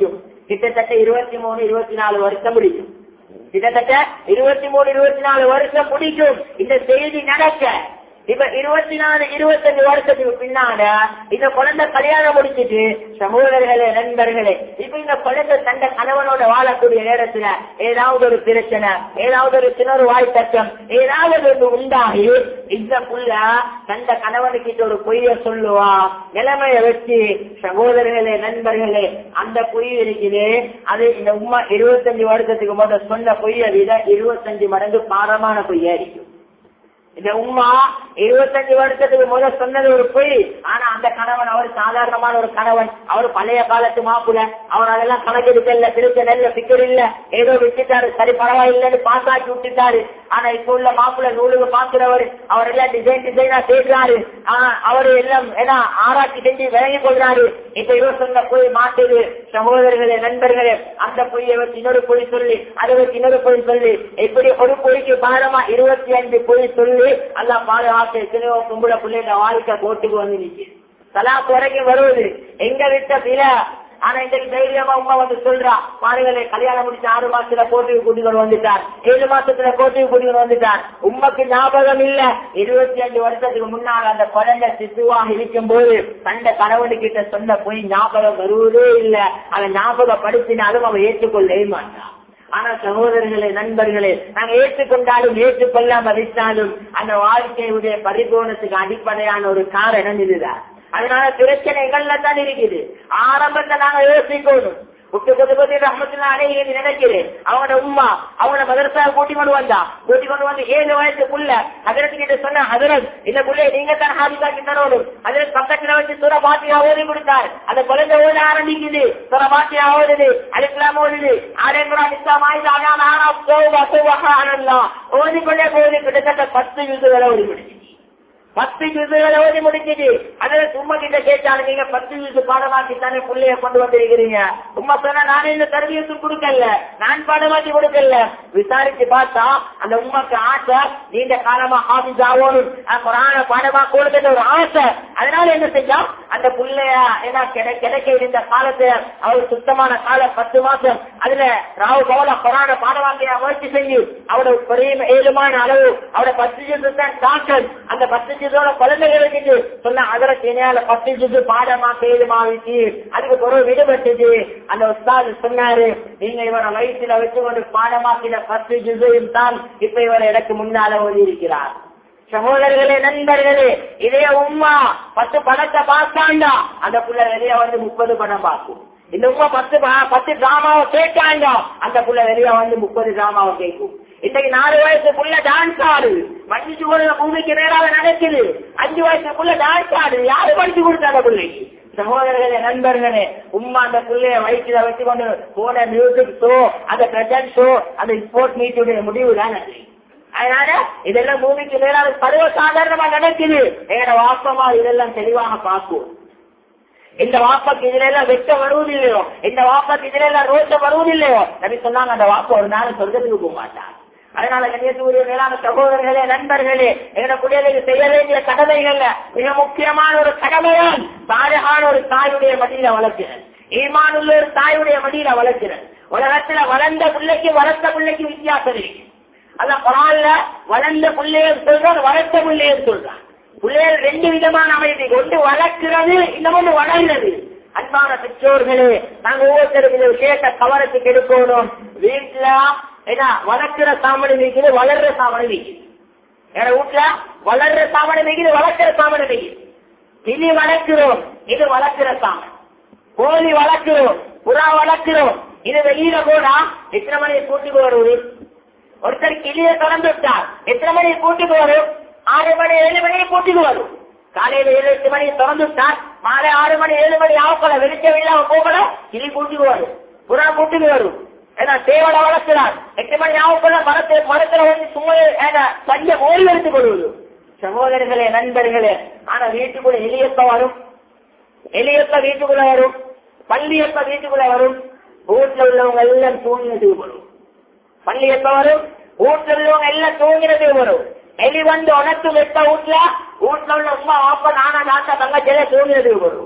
கிட்டத்தட்ட இருபத்தி மூணு இருபத்தி நாலு வருஷம் முடிக்கும் கிட்டத்தட்ட இருபத்தி மூணு இருபத்தி நாலு வருஷம் முடிக்கும் இந்த செய்தி நடக்க இப்ப இருபத்தி நாலு இருபத்தஞ்சு வருஷத்துக்கு பின்னால இந்த குழந்தை கல்யாணம் முடிச்சிட்டு சகோதரர்களே நண்பர்களே இப்ப இந்த குழந்தை தந்த கணவனோட வாழக்கூடிய நேரத்துல ஏதாவது ஒரு பிரச்சனை ஏதாவது ஒரு சின்ன வாய் தட்டம் ஏதாவது ஒன்று உண்டாகி இந்த புள்ள தந்த கணவனுக்கிட்ட ஒரு பொய்ய சொல்லுவா நிலைமைய வச்சு சகோதரர்களே நண்பர்களே அந்த பொய் இருக்குது அது இந்த உமா இருபத்தஞ்சு வருஷத்துக்கு முதல் சொன்ன பொய்யை விட இருபத்தஞ்சு மடங்கு பாரமான பொய்யா இருக்கும் இந்த உமா இருபத்தஞ்சு வருஷத்துக்கு முதல் சொன்னது ஒரு பொய் ஆனா அந்த கணவன் அவர் சாதாரணமான ஒரு கணவன் அவர் பழைய காலத்து மாப்பிள்ள அவர் அதெல்லாம் கணக்கெடுக்கல திருத்த நெல்ல பிக்கர் இல்ல ஏதோ விட்டுட்டாரு சரி பரவாயில்லைன்னு பாஸ் ஆக்கி விட்டுட்டாரு ஆனா இப்ப உள்ள மாப்பிள்ள நூலுக்கு பாக்குறவர் அவர் எல்லாம் டிசைன் டிசைனா சேர்க்கிறாரு ஆனா அவரு எல்லாம் ஏன்னா ஆராய்ச்சி செஞ்சு விளங்கி கொள்றாரு இப்ப இவர் சொன்ன பொய் மாட்டுது சகோதரர்களே நண்பர்களே அந்த பொய்யை வச்சு இன்னொரு பொய் சொல்லி அதை வச்சு இன்னொரு பொய் சொல்லி இப்படி ஒரு பொய்க்கு பாரமா இருபத்தி அஞ்சு பொய் சொல்லி அல்லா பாதுகாப்பு எத்தனையோ கும்பல பிள்ளைங்க வாழ்க்கை கோட்டுக்கு வந்து நிக்கு தலாக்கு வரைக்கும் வருவது எங்க விட்ட பில ஆனா இன்றைக்கு தைரியமா உமா வந்து சொல்றா பாருங்களே கல்யாணம் முடிச்சு ஆறு மாசத்துல கோட்டுக்கு கூட்டிட்டு வந்துட்டார் ஏழு மாசத்துல கோட்டுக்கு கூட்டிட்டு வந்துட்டார் உண்மைக்கு ஞாபகம் இல்ல இருபத்தி அஞ்சு வருஷத்துக்கு முன்னால் அந்த குழந்தை சிசுவாக இருக்கும் போது கண்ட கணவனுக்கிட்ட சொன்ன போய் ஞாபகம் வருவதே இல்ல அதை ஞாபகப்படுத்தினாலும் அவன் ஏற்றுக்கொள்ளவே மாட்டான் ஆனா சகோதரர்களே நண்பர்களே நாங்க ஏற்றுக்கொண்டாலும் ஏற்றுக்கொள்ளாம விட்டாலும் அந்த வாழ்க்கையுடைய பரிபூர்ணத்துக்கு அடிப்படையான ஒரு காரணம் இதுதான் அதனால பிரச்சனைகள்ல தான் இருக்குது ஆரம்பத்தை நாங்க யோசிக்கணும் விட்டு கொண்டு ரஹமத்துல்லா அடைகிறது நினைக்கிறேன் அவனோட உமா அவனோட மதரசா கூட்டி கொண்டு வந்தா கூட்டி கொண்டு வந்து ஏழு வயசுக்குள்ள அதற்கு கிட்ட சொன்ன அதரத் இந்த புள்ளை நீங்க தான் ஹாபிதாக்கி தரணும் அதில் பக்கத்துல வச்சு சுர பாத்தியா ஓதி கொடுத்தார் அந்த குழந்தை ஓட ஆரம்பிக்குது சுர பாத்தியா ஓடுது அலிஸ்லாம் ஓடுது ஆரேங்குரா இஸ்லாம் ஆயுத அகான ஆனா போவா போவாக ஆனந்தம் ஓதிக்கொண்டே போகுது கிட்டத்தட்ட பத்து யூசுகளை ஓடி முடிச்சு பத்து ஜூசுகளை ஓதி முடிஞ்சது அதுல சும்மா கிட்ட கேட்டாலும் நீங்க பத்து ஜூசு பாடமாக்கி தானே பிள்ளைய கொண்டு வந்திருக்கிறீங்க உமா சொன்னா நானே இந்த தரவியத்தும் கொடுக்கல நான் பாடமாக்கி கொடுக்கல விசாரிச்சு பார்த்தா அந்த உமாக்கு ஆசை நீண்ட காலமா ஆபீஸ் ஆகணும் குரான பாடமா கொடுக்கிற ஒரு ஆசை அதனால என்ன செஞ்சா அந்த பிள்ளைய ஏன்னா கிடை- கிடைக்க இருந்த காலத்துல அவர் சுத்தமான காலம் பத்து மாசம் அதுல ராவு பவல குரான பாடமாக்கிய முயற்சி செஞ்சு அவரோட பெரிய ஏழுமான அளவு அவரோட பத்து ஜூசு தான் டாக்டர் அந்த பத்து ஜூஸோட குழந்தைகளுக்கு சொன்ன அதர சேனையால பத்து ஜூசு பாடமாக்க ஏழுமாவிச்சு அதுக்கு பிறகு விடுபட்டுச்சு அந்த உஸ்தாது சொன்னாரு நீங்க இவரை வயிற்றுல வச்சு கொண்டு பாடமாக்கின பத்து ஜூசையும் தான் இப்ப இவர் எனக்கு முன்னால ஓதி இருக்கிறார் சகோதரர்களே நண்பர்களே இதே உம்மா பத்து படத்தை பார்த்தாண்டா அந்த புள்ள வெளியே வந்து முப்பது படம் பார்க்கும் இந்த உம்மா பத்து பா- பத்து டிராமாவை கேட்டாண்டா அந்த புள்ள வெளியே வந்து முப்பது டிராமாவை கேட்கும் இன்னைக்கு நாலு வயசுக்குள்ள டான்ஸ் ஆடு மஞ்சு கூட பூமிக்கு நேராக நடக்குது அஞ்சு வயசுக்குள்ள டான்ஸ் ஆடு யாரு படிச்சு கொடுத்தாங்க பிள்ளைக்கு சகோதரர்களே நண்பர்களே உம்மா அந்த பிள்ளைய வயிற்றுல வச்சு கொண்டு போன மியூசிக் ஷோ அந்த பிரசன்ட் ஷோ அந்த ஸ்போர்ட் மீட்டுடைய முடிவு தான் அது. அதனால இதெல்லாம் பூமிக்கு மேலான சர்வ சாதாரணமா நடக்குது எங்கட வாப்பமா இதெல்லாம் தெளிவாக பார்க்கும் இந்த வாப்பாக்கு இதுல எல்லாம் வெட்டம் வருவதில்லையோ இந்த வாப்பாக்கு இதுல எல்லாம் ரோஷம் வருவதில்லையோ நபி சொன்னாங்க அந்த வாப்பா ஒரு நாள் சொர்க்கத்துக்கு போக மாட்டார் அதனால கண்ணியத்துக்குரிய மேலான சகோதரர்களே நண்பர்களே எங்க குடியலுக்கு செய்ய வேண்டிய கடமைகள்ல மிக முக்கியமான ஒரு கடமைதான் சாலையான ஒரு தாயுடைய மடியில வளர்க்கிறேன் ஈமான் உள்ள ஒரு தாயுடைய மடியில வளர்க்கிறேன் உலகத்துல வளர்ந்த பிள்ளைக்கு வளர்த்த பிள்ளைக்கு வித்தியாசம் இருக்கு அத குரான்ல வளர்ந்த பிள்ளைய சொல்றான் வளர்த்த பிள்ளைய சொல்றான் பிள்ளைகள் ரெண்டு விதமான அமைதி ஒன்று வளர்க்கிறது இன்னொன்று வளர்கிறது அன்பான பெற்றோர்களே நாங்க ஒவ்வொருத்தருக்கு இந்த விஷயத்தை கவனத்துக்கு எடுக்கணும் வீட்டுல ஏன்னா வளர்க்கிற சாமணி வைக்குது வளர்ற சாமணி வைக்குது எங்க வீட்டுல வளர்ற சாமணி வைக்குது வளர்க்கிற சாமணி வைக்குது கிளி வளர்க்கிறோம் இது வளர்க்கிற சாமன் கோழி வளர்க்கிறோம் புறா வளர்க்கிறோம் இது வெளியில போனா எத்தனை மணியை கூட்டிக்கு வருவது ஒருத்தர் கிளிய திறந்து விட்டார் எத்தனை மணியை கூட்டிக்கு வரும் ஆறு மணி ஏழு மணியை கூட்டிக்கு வரும் காலையில ஏழு எட்டு மணி திறந்து விட்டார் மாலை ஆறு மணி ஏழு மணி ஆகல வெளிச்சம் இல்லாம போகல கிளி கூட்டிக்கு வரும் புறா கூட்டிக்கு வரும் ஏன்னா சேவலை வளர்க்கிறார் எட்டு மணி ஆகக்குள்ள மரத்து மரத்துல வந்து சும்மா ஏன்னா சஞ்ச ஓய்வு எடுத்துக் கொள்வது சகோதரர்களே நண்பர்களே ஆனா வீட்டுக்குள்ள எலியப்ப வரும் எலியப்ப வீட்டுக்குள்ள வரும் பள்ளியப்ப வீட்டுக்குள்ள வரும் வீட்டுல உள்ளவங்க எல்லாம் தூங்கினதுக்கு வரும் பள்ளி எப்ப வரும் வீட்டுல உள்ளவங்க எல்லாம் தூங்கினதுக்கு வரும் எலி வந்து உனக்கு வெட்ட வீட்டுல வீட்டுல உள்ள உமா வாப்பா நானா நாட்டா தங்கச்சியில தூங்கினதுக்கு வரும்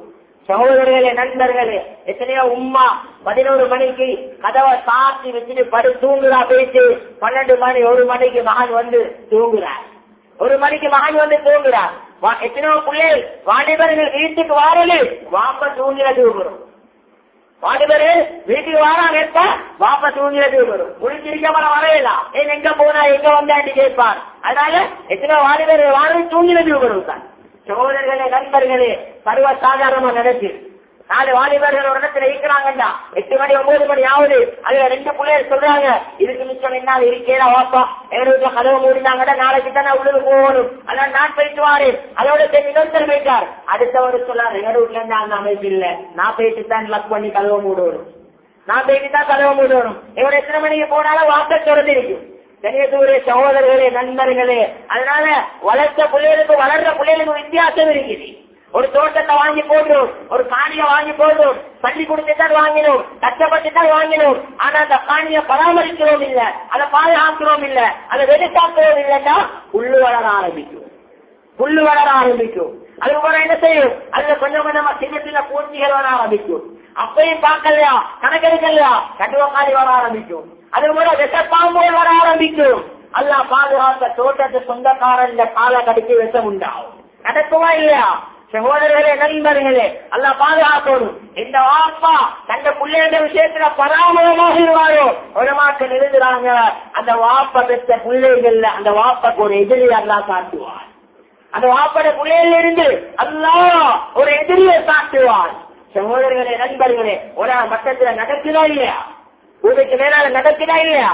சகோதரர்களே நண்பர்களே எத்தனையோ உம்மா பதினோரு மணிக்கு கதவை சாத்தி வச்சுட்டு படு தூங்குறா பேச்சு பன்னெண்டு மணி ஒரு மணிக்கு மகன் வந்து தூங்குறார் ஒரு மணிக்கு மகன் வந்து தூங்குறார் வா- எத்தனையோ பிள்ளைகள் வாலிபர்கள் வீட்டுக்கு வாரலு வாப்ப தூங்கிற தூங்குறோம் வாலிபரு வீட்டுக்கு வாராங்க எப்ப வாப்ப தூங்கிறது வரும் குளிச்சிருக்க வரையலாம் ஏன் எங்க போனா எங்க வந்தாண்டி கேட்பார் அதனால எத்தனை வாலிபர் வாரி தூங்கினது வரும் தான் சகோதரர்களே நண்பர்களே சர்வ சாதாரணமா நடக்கு நாலு வாலிபர்கள் ஒரு இடத்துல இருக்கிறாங்கடா எட்டு மணி ஒன்பது மணி ஆகுது அதுல ரெண்டு பிள்ளைகள் சொல்றாங்க இதுக்கு மிச்சம் என்ன இருக்கேடா வாப்பா எங்க வீட்டுல கதவு மூடினாங்கடா நாளைக்கு தான் நான் உள்ளுக்கு போகணும் அதான் நான் போயிட்டு வாரேன் அதோட சரி இன்னொருத்தர் போயிட்டார் அடுத்தவர் சொல்லாரு எங்க வீட்டுல இருந்து அந்த அமைப்பு இல்ல நான் போயிட்டு தான் லக் பண்ணி கதவை மூடணும் நான் போயிட்டு தான் கதவை மூடணும் இவர் எத்தனை மணிக்கு போனாலும் வாக்க திறந்து இருக்கும் கணியத்தூரே சகோதரர்களே நண்பர்களே அதனால வளர்த்த பிள்ளைகளுக்கு வளர்ற பிள்ளைகளுக்கு வித்தியாசம் இருக்குது ஒரு தோட்டத்தை வாங்கி போடுறோம் ஒரு காணியை வாங்கி போடுறோம் பள்ளி கொடுத்து தான் வாங்கினோம் கஷ்டப்பட்டு தான் வாங்கினோம் ஆனா அந்த காணியை பராமரிக்கிறோம் இல்ல அதை பாதுகாக்கிறோம் இல்ல அதை வெடிக்காக்கிறோம் இல்லைன்னா உள்ளு வளர ஆரம்பிக்கும் புல்லு வளர ஆரம்பிக்கும் அது கூட என்ன செய்யும் அதுல கொஞ்சம் கொஞ்சமா சின்ன சின்ன பூச்சிகள் வர ஆரம்பிக்கும் அப்பயும் பார்க்கலையா கணக்கெடுக்கலையா கட்டுவக்காரி வர ஆரம்பிக்கும் அது கூட விஷப்பாம்புகள் வர ஆரம்பிக்கும் அல்ல பாதுகாத்த தோட்டத்து சொந்தக்காரன் இந்த கால கடிக்கு விஷம் உண்டாகும் நடக்குமா இல்லையா சகோதரர்களே நண்பர்களே அல்ல பாதுகாக்கணும் இந்த வாப்பா தந்த பிள்ளைங்க விஷயத்துல பராமரமாக இருவாரோ ஒரு மாக்கள் எழுதுறாங்க அந்த வாப்பா பெற்ற பிள்ளைகள்ல அந்த வாப்பாக்கு ஒரு எதிரி எல்லாம் காட்டுவார் அந்த வாப்பட பிள்ளையில இருந்து அல்லா ஒரு எதிரியை காட்டுவான் சகோதரர்களே நண்பர்களே ஒரு மட்டத்துல நடக்குதா இல்லையா பூமிக்கு மேலால நடக்குதா இல்லையா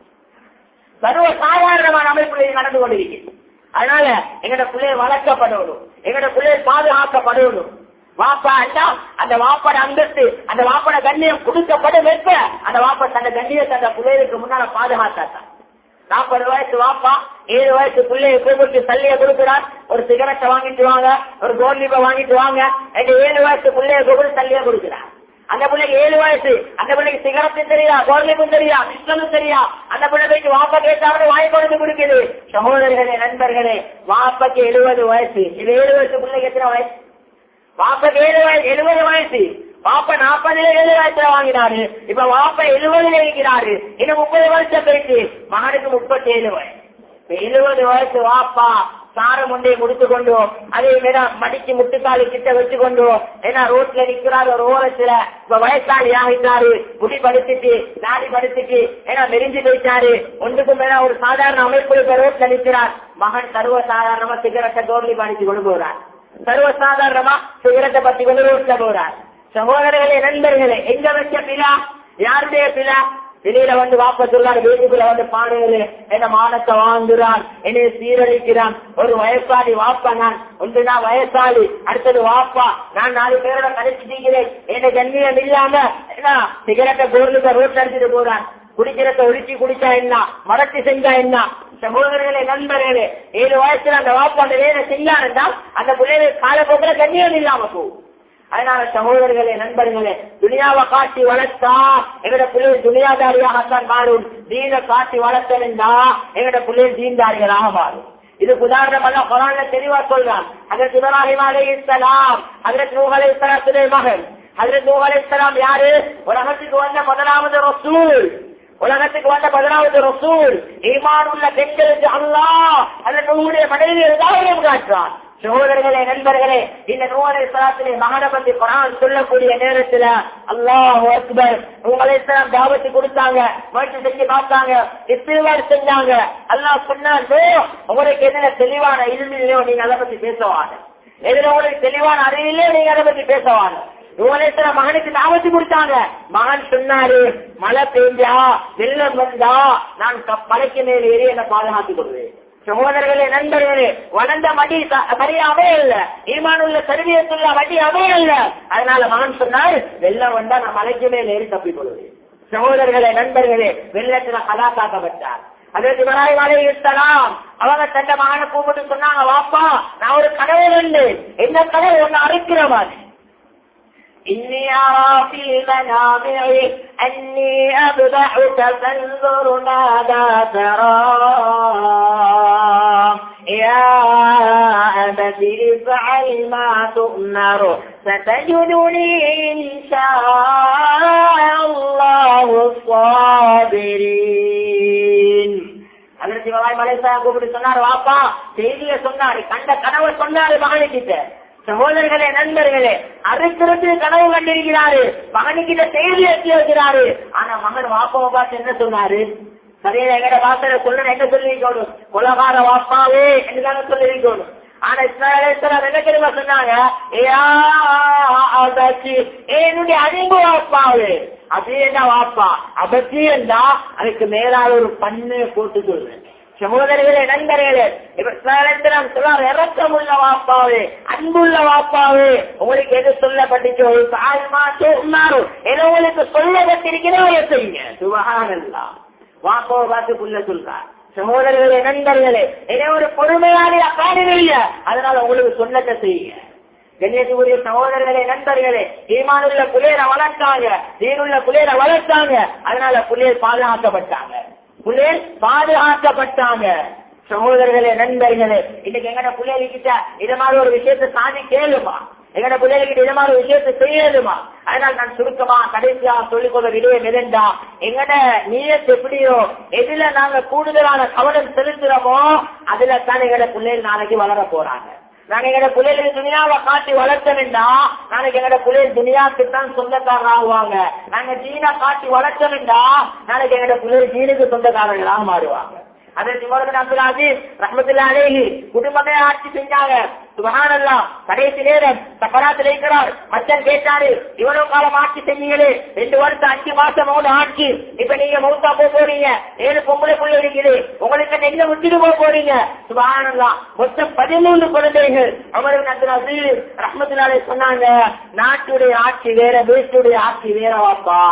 சர்வ சாதாரணமான அமைப்புல இது நடந்து கொண்டிருக்கிறது அதனால எங்கட பிள்ளைய வளர்க்கப்படணும் எங்கட பிள்ளைய பாதுகாக்கப்படணும் வாப்பா அண்ணா அந்த வாப்பட அந்தஸ்து அந்த வாப்பட கண்ணியம் கொடுக்கப்படும் எப்ப அந்த வாப்பா தந்த கண்ணியத்தை அந்த பிள்ளைகளுக்கு முன்னால பாதுகாத்தான் நாற்பது வயசு வாப்பா ஏழு வயசு பிள்ளைய கூப்பிட்டு சல்லிய கொடுக்கிறார் ஒரு சிகரெட்டை வாங்கிட்டு வாங்க ஒரு கோல்டிப்பை வாங்கிட்டு வாங்க எங்க ஏழு வயசு பிள்ளைய கூப்பிட்டு சல்லிய கொடுக்கிறார் அந்த பிள்ளைக்கு ஏழு வயசு அந்த பிள்ளைக்கு சிகரெட்டும் தெரியா கோல்டிப்பும் தெரியா பிஸ்டலும் தெரியா அந்த பிள்ளைக்கு வாப்பா கேட்டாவது வாங்கி கொடுத்து கொடுக்குது சகோதரர்களே நண்பர்களே வாப்பாக்கு எழுபது வயசு இது ஏழு வயசு பிள்ளைக்கு எத்தனை வயசு வாப்பாக்கு ஏழு வயசு எழுபது வயசு வாப்ப நாற்பதுல ஏழு வயசுல வாங்கினாரு இப்ப வாப்ப எழுபதுல இருக்கிறாரு இன்னும் முப்பது வருஷம் போயிட்டு மகனுக்கு முப்பத்தி ஏழு வயசு இப்ப எழுபது வயசு வாப்பா சாரம் ஒன்றை முடித்து கொண்டு அதே மேல மடிச்சு முட்டுக்காலி கிட்ட வச்சு கொண்டு ஏன்னா ரோட்ல நிக்கிறாரு ஒரு ஓரத்துல இப்ப வயசாளி ஆகிட்டாரு முடி படுத்துட்டு நாடி படுத்துட்டு ஏன்னா மெரிஞ்சு போயிட்டாரு ஒன்றுக்கு மேல ஒரு சாதாரண அமைப்பு இப்ப ரோட்ல நிக்கிறார் மகன் சர்வ சாதாரணமா சிகரெட்டை தோல்வி படிச்சு கொண்டு போறார் சர்வ சாதாரணமா சிகரெட்டை பத்தி கொண்டு ரோட்ல போறார் சகோதரர்களே நண்பர்களே எங்க வச்ச பிலா யாருடைய பிலா வெளியில வந்து வாப்ப சொல்லாரு வீட்டுக்குள்ள வந்து பாடுவது என்ன மானத்தை வாங்குறான் என்னை சீரழிக்கிறான் ஒரு வயசாளி வாப்பா நான் ஒன்று நான் வயசாளி அடுத்தது வாப்பா நான் நாலு பேரோட கழிச்சுட்டீங்கிறேன் என்ன கண்ணியம் இல்லாம என்ன சிகரெட்டை போர்லுக்க ரோட் அடிச்சுட்டு போறான் குடிக்கிறத ஒழிச்சு குடிச்சா என்ன மடத்தி செஞ்சா என்ன சகோதரர்களே நண்பர்களே ஏழு வயசுல அந்த வாப்பா அந்த வேலை செஞ்சாருந்தா அந்த பிள்ளைகளுக்கு காலப்போக்கில் கண்ணியம் இல்லாம போகும் அதனால சகோதரர்களே நண்பர்களே துனியாவை காட்டி வளர்த்தா எங்கட பிள்ளைகள் துனியாதாரியாகத்தான் மாறும் தீன காட்டி வளர்த்தா எங்கட பிள்ளைகள் தீன்தாரிகளாக மாறும் இதுக்கு உதாரணம் அல்ல குரான்ல தெளிவா சொல்றான் அதற்கு இப்ராஹிம் அலை இஸ்லாம் அதற்கு நூஹ் அலை இஸ்லாத்துடைய மகன் அதற்கு நூஹ் அலை இஸ்லாம் யாரு உலகத்துக்கு வந்த முதலாவது ரசூல் உலகத்துக்கு வந்த பதினாவது ரசூல் ஈமான் உள்ள பெண்களுக்கு அல்லாஹ் அந்த நூலுடைய மனைவியை உதாரணம் காட்டுறான் சகோதரர்களே நண்பர்களே இந்த நூலை சலாத்திலே மகனை பத்தி குரான் சொல்லக்கூடிய நேரத்துல அல்லாஹ் அக்பர் உங்களை தாபத்து கொடுத்தாங்க முயற்சி செஞ்சு பார்த்தாங்க இஸ்திவார் செஞ்சாங்க அல்லாஹ் சொன்னான் உங்களுக்கு என்ன தெளிவான இல்லையோ நீங்க அதை பத்தி பேசவாங்க எதுல உங்களுக்கு தெளிவான அறிவில்லையோ நீங்க அதை பத்தி பேசவாங்க நூலேஸ்வர மகனுக்கு தாவத்து கொடுத்தாங்க மகன் சொன்னாரு மழை பெஞ்சா வெள்ளம் வந்தா நான் மலைக்கு மேல் ஏறி என்ன பாதுகாத்துக் கொள்வேன் சகோதரர்களே நண்பர்களே வளர்ந்த மடி சரியா அமையல ஈமானுள்ள சர்வியத்துள்ள வட்டி அமையல அதனால மகன் சொன்னால் வெள்ளம் வந்தா நான் மலைக்கு மேல் ஏறி தப்பிக் கொள்வேன் சகோதரர்களே நண்பர்களே வெள்ளத்துல கலாக்காக்கப்பட்டார் அதற்கு இப்ராஹிம் அலை இருக்கலாம் அவங்க தந்த மகனை கூப்பிட்டு சொன்னாங்க வாப்பா நான் ஒரு கனவு கண்டு என்ன கனவு ஒன்னு அறுக்கிற மாதிரி إني أرى في المنام أني أذبحك فانظر ماذا ترى يا أبت افعل ما تؤمر ستجدني إن شاء الله الصابرين அதற்கு சிவகாய் மலேசா கூப்பிட்டு சொன்னாரு வாப்பா செய்திய சொன்னாரு கண்ட கனவு சொன்னாரு மகனுக்கிட்ட சகோதரர்களே நண்பர்களே அறுத்திருந்து கனவு கண்டிருக்கிறாரு மகனுக்கிட்ட செய்தி எத்தி வைக்கிறாரு ஆனா மகன் வாப்பாவை பார்த்து என்ன சொன்னாரு சரியா எங்கட வாசல சொல்ல என்ன சொல்லிருக்கணும் கொலகார வாப்பாவே என்றுதானே சொல்லிருக்கணும் ஆனா இஸ்லாமேஸ்வரர் என்ன தெரியுமா சொன்னாங்க என்னுடைய அன்பு வாப்பாவே அது என்ன வாப்பா அபத்தி என்றா அதுக்கு மேலால ஒரு பண்ணு போட்டு சொல்றேன் சகோதரர்களே நண்பர்களே இவர் சொல்லார் இறக்கமுள்ள வாப்பாவே அன்புள்ள வாப்பாவே உங்களுக்கு எது சொல்லப்பட்டுச்சு ஒரு தாய்மா சொன்னாரோ ஏதோ உங்களுக்கு சொல்லப்பட்டிருக்கிறோ செய்யுங்க சுபகானல்லா வாப்பாவை பார்த்து புள்ள சொல்றார் சகோதரர்களே நண்பர்களே ஏதோ ஒரு பொறுமையான காரணம் அதனால உங்களுக்கு சொன்னதை செய்யுங்க கண்ணியத்துக்குரிய சகோதரர்களே நண்பர்களே ஈமானுள்ள புலேரை வளர்த்தாங்க தீனுள்ள புலேரை வளர்த்தாங்க அதனால புலேர் பாதுகாக்கப்பட்டாங்க புலேர் பாதுகாக்கப்பட்டாங்க சகோதரர்களே நண்பர்களே இன்னைக்கு எங்கட புள்ளைகிட்ட இது மாதிரி ஒரு விஷயத்தை சாதி கேளுமா எங்கட பிள்ளைகிட்ட இது மாதிரி விஷயத்தை செய்யணுமா அதனால நான் சுருக்கமா கடைசியா சொல்லிக் கொள்ள விடுவேன் எதெண்டா எங்கட நீயத்து எப்படியோ எதுல நாங்க கூடுதலான கவனம் செலுத்துறோமோ அதுல தான் எங்கட பிள்ளைகள் நாளைக்கு வளர போறாங்க நாங்க எங்கட பிள்ளைகளுக்கு துணியாவை காட்டி வளர்த்தோம்னா நாளைக்கு எங்கட பிள்ளைகள் துணியாக்கு தான் சொந்தக்காரர் ஆகுவாங்க நாங்க ஜீனா காட்டி வளர்த்தோம்னா நாளைக்கு எங்கட பிள்ளைகள் ஜீனுக்கு சொந்தக்காரர்களாக மாறுவாங்க அதே சிவரதன் அப்துல் அஜீஸ் ரஹமத்துல்லா அலேஹி குடும்பமே ஆட்சி செஞ்சாங்க சுபஹானல்லா கடைசி நேரம் சக்கராத்தில் இருக்கிறார் மச்சன் கேட்டாரு இவ்வளவு காலம் ஆட்சி செஞ்சீங்களே ரெண்டு வருஷம் அஞ்சு மாசம் மூணு ஆட்சி இப்ப நீங்க மௌத்தா போக போறீங்க ஏழு பொம்பளை புள்ள இருக்குது உங்களுக்கு எங்க விட்டுட்டு போக போறீங்க சுபஹானல்லா மொத்தம் பதிமூன்று குழந்தைகள் அவருக்கு அப்துல் அசீஸ் ரஹமத்துல்லாலே சொன்னாங்க நாட்டுடைய ஆட்சி வேற வீட்டுடைய ஆட்சி வேற வாப்பா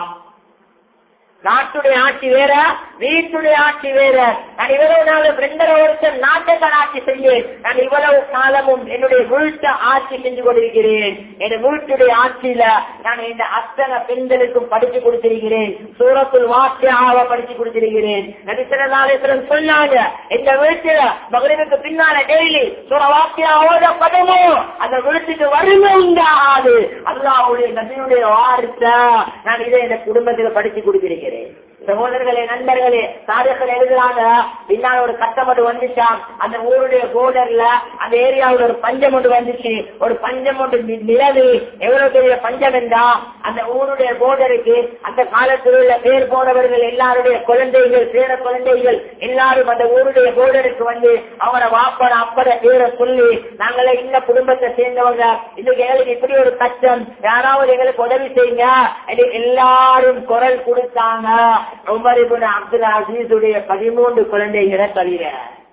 நாட்டுடைய ஆட்சி வேற வீட்டுடைய ஆட்சி வேற நான் இவ்வளவு நாள் ரெண்டரை வருஷம் நாட்டுக்கான ஆட்சி செய்யேன் நான் இவ்வளவு காலமும் என்னுடைய வீட்டை ஆட்சி செஞ்சு கொண்டிருக்கிறேன் என் வீட்டுடைய ஆட்சியில நான் இந்த அத்தனை பெண்களுக்கும் படிச்சு கொடுத்திருக்கிறேன் சூரத்துள் வாக்கியாவ படிச்சு கொடுத்திருக்கிறேன் நடிசரதாலேஸ்வரன் சொன்னாங்க இந்த வீட்டுல மகளிருக்கு பின்னால டெய்லி சூற வாக்கியாவோட பதமோ அந்த வீட்டுக்கு வறுமை உண்டாகாது அல்லாவுடைய நபியுடைய வார்த்தை நான் இதை இந்த குடும்பத்துல படிச்சு கொடுத்திருக்கிறேன் சகோதரர்களே நண்பர்களே சாதகர்கள் எழுதுறாங்க பின்னால் ஒரு கட்டம் ஒன்று வந்துச்சாம் அந்த ஊருடைய போர்டர்ல அந்த ஏரியாவில் ஒரு பஞ்சம் ஒன்று வந்துச்சு ஒரு பஞ்சம் ஒன்று நி- நிலவு எவ்வளவு பெரிய பஞ்சம் என்றா அந்த ஊருடைய போர்டருக்கு அந்த காலத்தில் உள்ள பேர் போனவர்கள் எல்லாருடைய குழந்தைகள் பேர குழந்தைகள் எல்லாரும் அந்த ஊருடைய போர்டருக்கு வந்து அவங்கள வாப்பட அப்பட பேரை சொல்லி நாங்களே இந்த குடும்பத்தை சேர்ந்தவங்க இன்னைக்கு எங்களுக்கு இப்படி ஒரு கஷ்டம் யாராவது எங்களுக்கு உதவி செய்யுங்க என்று எல்லாரும் குரல் கொடுத்தாங்க உமர் இப்னு அப்துல் அசீஸுடைய பதிமூன்று குழந்தைகளை தவிர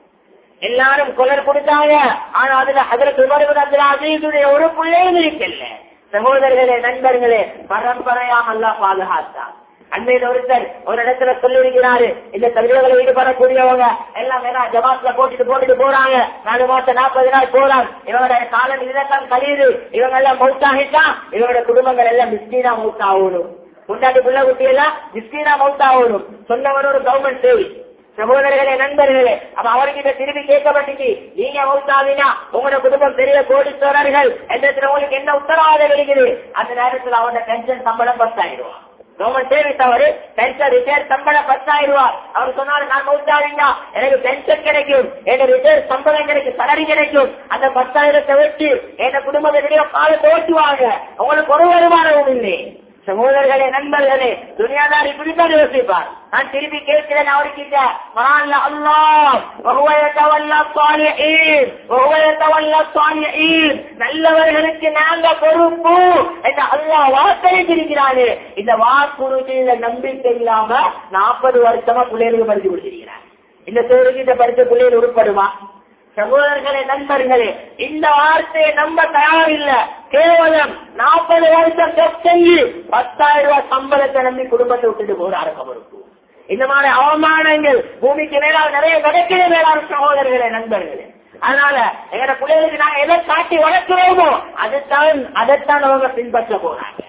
எல்லாரும் குரல் கொடுத்தாங்க ஆனா அதுல அதற்கு உமர் இப்னு அப்துல் அசீஸுடைய ஒரு பிள்ளையும் இருக்கல சகோதரர்களே நண்பர்களே பரம்பரையாக எல்லாம் பாதுகாத்தான் அண்மையில் ஒருத்தர் ஒரு இடத்துல சொல்லியிருக்கிறாரு இந்த தகுதிகளை ஈடுபடக்கூடியவங்க எல்லாம் வேணா ஜமாத்ல போட்டுட்டு போட்டுட்டு போறாங்க நாலு மாசம் நாற்பது நாள் போறாங்க இவங்களோட காலம் இதுதான் கழியுது இவங்க எல்லாம் மௌத்தாகிட்டா இவங்களோட குடும்பங்கள் எல்லாம் மிஸ்டீனா மௌத்தாகணும் முன்னாடி பிள்ளை குட்டி எல்லாம் மிஸ்டீனா மௌத்தாகணும் சொன்னவர் ஒரு கவர்மெண்ட் சேவை சகோதரர்களே நண்பர்களே அப்ப அவர்கிட்ட திரும்பி கேட்கப்பட்டுச்சு நீங்க மௌத்தாவினா உங்களோட குடும்பம் பெரிய கோடீஸ்வரர்கள் என்ற உங்களுக்கு என்ன உத்தரவாதம் இருக்குது அந்த நேரத்தில் அவரோட பென்ஷன் சம்பளம் பத்தாயிரம் ரூபாய் கவர்மெண்ட் சர்வீஸ் அவரு பென்ஷன் ரிட்டையர் சம்பளம் பத்தாயிரம் ரூபாய் அவர் சொன்னாரு நான் மௌத்தாவினா எனக்கு பென்ஷன் கிடைக்கும் எனக்கு ரிட்டையர் சம்பளம் கிடைக்கும் சலரி கிடைக்கும் அந்த பத்தாயிரத்தை வச்சு என் குடும்பத்தை எதிரையோ காலத்தை ஓட்டுவாங்க உங்களுக்கு ஒரு வருமானமும் இல்லை சகோதரர்களே நண்பர்களே துனியாதார் இப்படித்தான் யோசிப்பார் நான் திருப்பி கேட்கிறேன் அவர்கிட்ட குரான்ல அல்லாஹ் وهو يتولى الصالحين وهو يتولى الصالحين நல்லவர்களுக்கு நாங்க பொறுப்பு என்று அல்லாஹ் வாக்களித்திருக்கிறானே இந்த வாக்குறுதியில நம்பிக்கை இல்லாம நாற்பது வருஷமா பிள்ளைகளுக்கு படிச்சு கொடுத்திருக்கிறார் இந்த சோறுகிட்ட படிச்ச பிள்ளைகள் உருப்படுமா சகோதரர்களே நண்பர்களே இந்த வார்த்தையை நம்ப தயாரில்ல கேவலம் நாற்பது வருஷம் ஜப் செஞ்சு பத்தாயிரம் ரூபாய் சம்பளத்தை நம்பி குடும்பத்தை விட்டுட்டு போறாரு கபருக்கு இந்த மாதிரி அவமானங்கள் பூமிக்கு மேலால் நிறைய நடக்கிற மேலான சகோதரர்களே நண்பர்களே அதனால எங்க பிள்ளைகளுக்கு நாங்க எதை காட்டி வளர்க்கிறோமோ அதைத்தான் அதைத்தான் அவங்க பின்பற்ற போறாங்க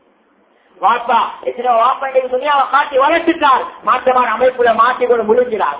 வாப்பா எத்தனை வாப்பா இன்னைக்கு துணியாவை காட்டி வளர்த்துட்டார் மாற்றமான அமைப்புல மாற்றி கொண்டு முடிஞ்சிடாங்க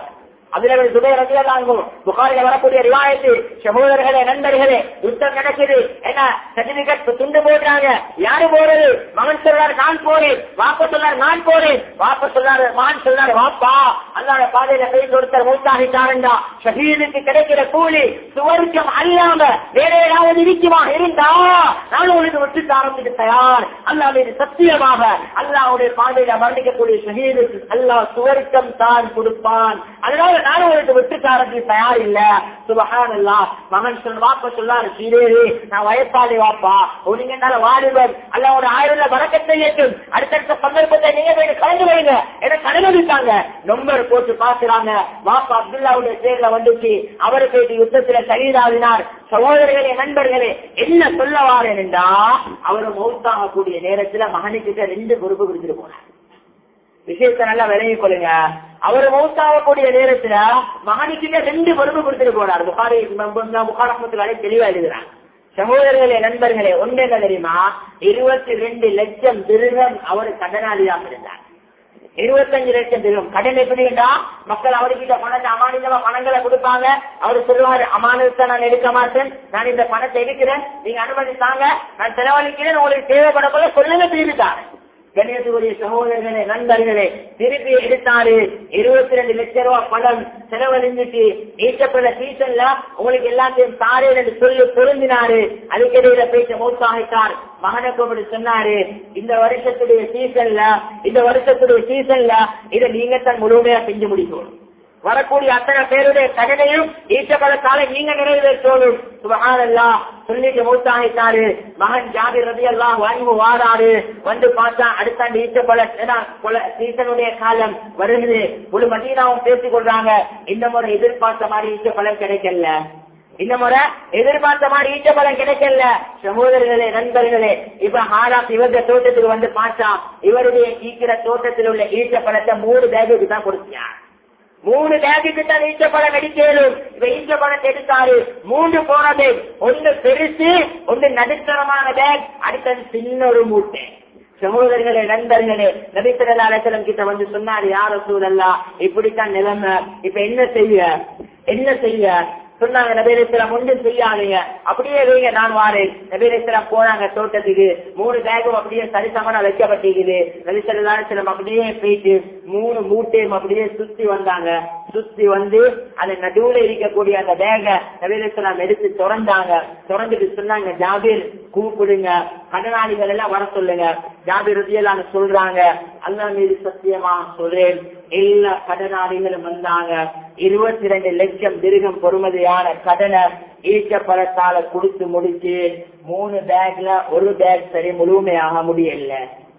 அதுல சுபை ரசிகளாகும் புகாரில வரக்கூடிய ரிவாயத்து சகோதரர்களே நண்பர்களே யுத்தம் நடக்குது என்ன சர்டிபிகேட் துண்டு போடுறாங்க யாரு போறது மகன் சொல்றாரு நான் போறேன் வாப்ப சொல்றாரு நான் போறேன் வாப்ப சொல்றாரு மகன் சொல்றாரு வாப்பா அல்லாத பாதையில போய் ஒருத்தர் மூத்தாகிட்டாருண்டா ஷஹீதுக்கு கிடைக்கிற கூலி சுவர்க்கம் அல்லாம வேற ஏதாவது இருக்குமா இருந்தா நான் உங்களுக்கு விட்டு ஆரம்பிக்க தயார் அல்லாஹ் மீது சத்தியமாக அல்லாவுடைய பாதையில மரணிக்கக்கூடிய ஷஹீதுக்கு அல்லாஹ் சுவர்க்கம் தான் கொடுப்பான் அதனால நான் உங்களுக்கு விட்டு ஆரம்பிக்க தயார் இல்ல சுபஹான் அல்லாஹ் மகன் சொல் வாப்ப சொல்லாரு சீரேரி நான் வயசாளி வாப்பா நீங்க என்னால வாலிபன் அல்ல ஒரு ஆயிரம் வரக்கத்தை ஏற்றும் அடுத்தடுத்த சந்தர்ப்பத்தை நீங்க போய் கலந்து வைங்க எனக்கு அனுமதித்தாங்க நம்பர் போட்டு பாக்குறாங்க வாப்பா அப்துல்லாவுடைய பேர்ல வந்துச்சு அவரு போயிட்டு யுத்தத்துல சகிதாவினார் சகோதரர்களே நண்பர்களே என்ன சொல்ல வாரேன் என்றா அவர் மௌத்தாகக்கூடிய நேரத்துல மகனுக்கிட்ட ரெண்டு பொறுப்பு கொடுத்துட்டு போனார் விஷயத்தை நல்லா விளங்கிக் கொள்ளுங்க அவர் மௌத்தாகக்கூடிய நேரத்துல மகனுக்கிட்ட ரெண்டு பொறுப்பு கொடுத்துட்டு போனார் புகாரி புகாரத்துல தெளிவா எழுதுறாங்க சகோதரர்களே நண்பர்களே ஒன்று என்ன தெரியுமா இருபத்தி ரெண்டு லட்சம் திருகம் அவர் கடனாளியாக இருந்தார் இருபத்தஞ்சு லட்சம் திருகம் கடன் எப்படின்னா மக்கள் அவர்கிட்ட பணத்தை அமானிதமா பணங்களை கொடுப்பாங்க அவர் சொல்லுவாரு அமானிதத்தை நான் எடுக்க மாட்டேன் நான் இந்த பணத்தை எடுக்கிறேன் நீங்க அனுமதித்தாங்க நான் செலவழிக்கிறேன் உங்களுக்கு தேவைப்படக்குள்ள சொல்லுங்க திரும்பித்தாங்க கணியத்துக்குரிய சகோதரர்களே நண்பர்களே திருப்பி எடுத்தாரு இருபத்தி ரெண்டு லட்சம் ரூபாய் பணம் செலவழிஞ்சிட்டு ஈட்டப்பட சீசன்ல உங்களுக்கு எல்லாத்தையும் தாரேன் என்று சொல்லி பொருந்தினாரு அதுக்கிடையில பேச மூத்தாகிட்டார் மகனை கூப்பிட்டு சொன்னாரு இந்த வருஷத்துடைய சீசன்ல இந்த வருஷத்துடைய சீசன்ல இதை நீங்க தான் முழுமையா செஞ்சு முடிக்கணும் வரக்கூடிய அத்தனை பேருடைய கடனையும் ஈட்டப்படத்தால நீங்க நிறைவேற்றணும் சுபகானல்லா சொல்லிட்டு மூத்தாகிட்டாரு மகன் ஜாபிர் ரதி எல்லாம் வாங்கி வாராரு வந்து பார்த்தா அடுத்த ஆண்டு ஈட்டப்பட சீசனுடைய காலம் வருகிறது முழு மதீனாவும் பேசிக் கொள்றாங்க இந்த முறை எதிர்பார்த்த மாதிரி ஈட்டப்பழம் கிடைக்கல இந்த முறை எதிர்பார்த்த மாதிரி ஈட்ட பலம் கிடைக்கல சகோதரர்களே நண்பர்களே இப்ப ஹாராப் இவங்க தோட்டத்துக்கு வந்து பார்த்தா இவருடைய ஈக்கிற தோட்டத்தில் உள்ள ஈட்ட பழத்தை மூணு பேகுக்கு தான் கொடுத்தார் மூணு பேகுக்கு தான் ஈட்ட பழம் அடிக்கலும் இப்ப ஈட்ட பழத்தை எடுத்தாரு மூன்று போன பேக் ஒன்று பெருசு ஒன்று நடுத்தரமான பேக் அடுத்தது சின்ன ஒரு மூட்டை சகோதரர்களே நண்பர்களே நபித்தரலாளம் கிட்ட வந்து சொன்னாரு யார சூழல்லா இப்படித்தான் நிலைமை இப்ப என்ன செய்ய என்ன செய்ய சொன்னாங்க நபீரேஸ்வரம் ஒன்றும் செய்யாதீங்க அப்படியே வைங்க நான் வாரேன் நபீரேஸ்வரம் போனாங்க தோட்டத்துக்கு மூணு பேகும் அப்படியே சரிசமனா வைக்கப்பட்டிருக்குது நபிசரம் அப்படியே போயிட்டு மூணு மூட்டையும் அப்படியே சுத்தி வந்தாங்க சுத்தி வந்து அந்த நடுவுல இருக்கக்கூடிய அந்த பேக நபீரேஸ்வரம் எடுத்து திறந்தாங்க திறந்துட்டு சொன்னாங்க ஜாபீர் கூப்பிடுங்க கடனாளிகள் எல்லாம் வர சொல்லுங்க ஜாபீர் ருதியெல்லாம் சொல்றாங்க அல்லா மீது சத்தியமா சொல்றேன் எல்லா கடனாளிகளும் வந்தாங்க இருபத்தி ரெண்டு லட்சம் திருகம் பொறுமதியான கடனை ஈட்டப்படத்தால கொடுத்து முடிச்சு மூணு பேக்ல ஒரு பேக் சரி முழுமையாக முடியல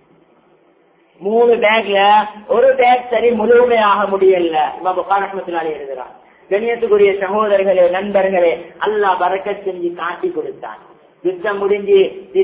மூணு பேக்ல ஒரு பேக் சரி முழுமையாக முடியல காரணத்தினாலே எழுதுறான் கணியத்துக்குரிய சகோதரர்களே நண்பர்களே அல்லாஹ் பறக்க செஞ்சு காட்டி கொடுத்தான் யுத்தம் முடிஞ்சு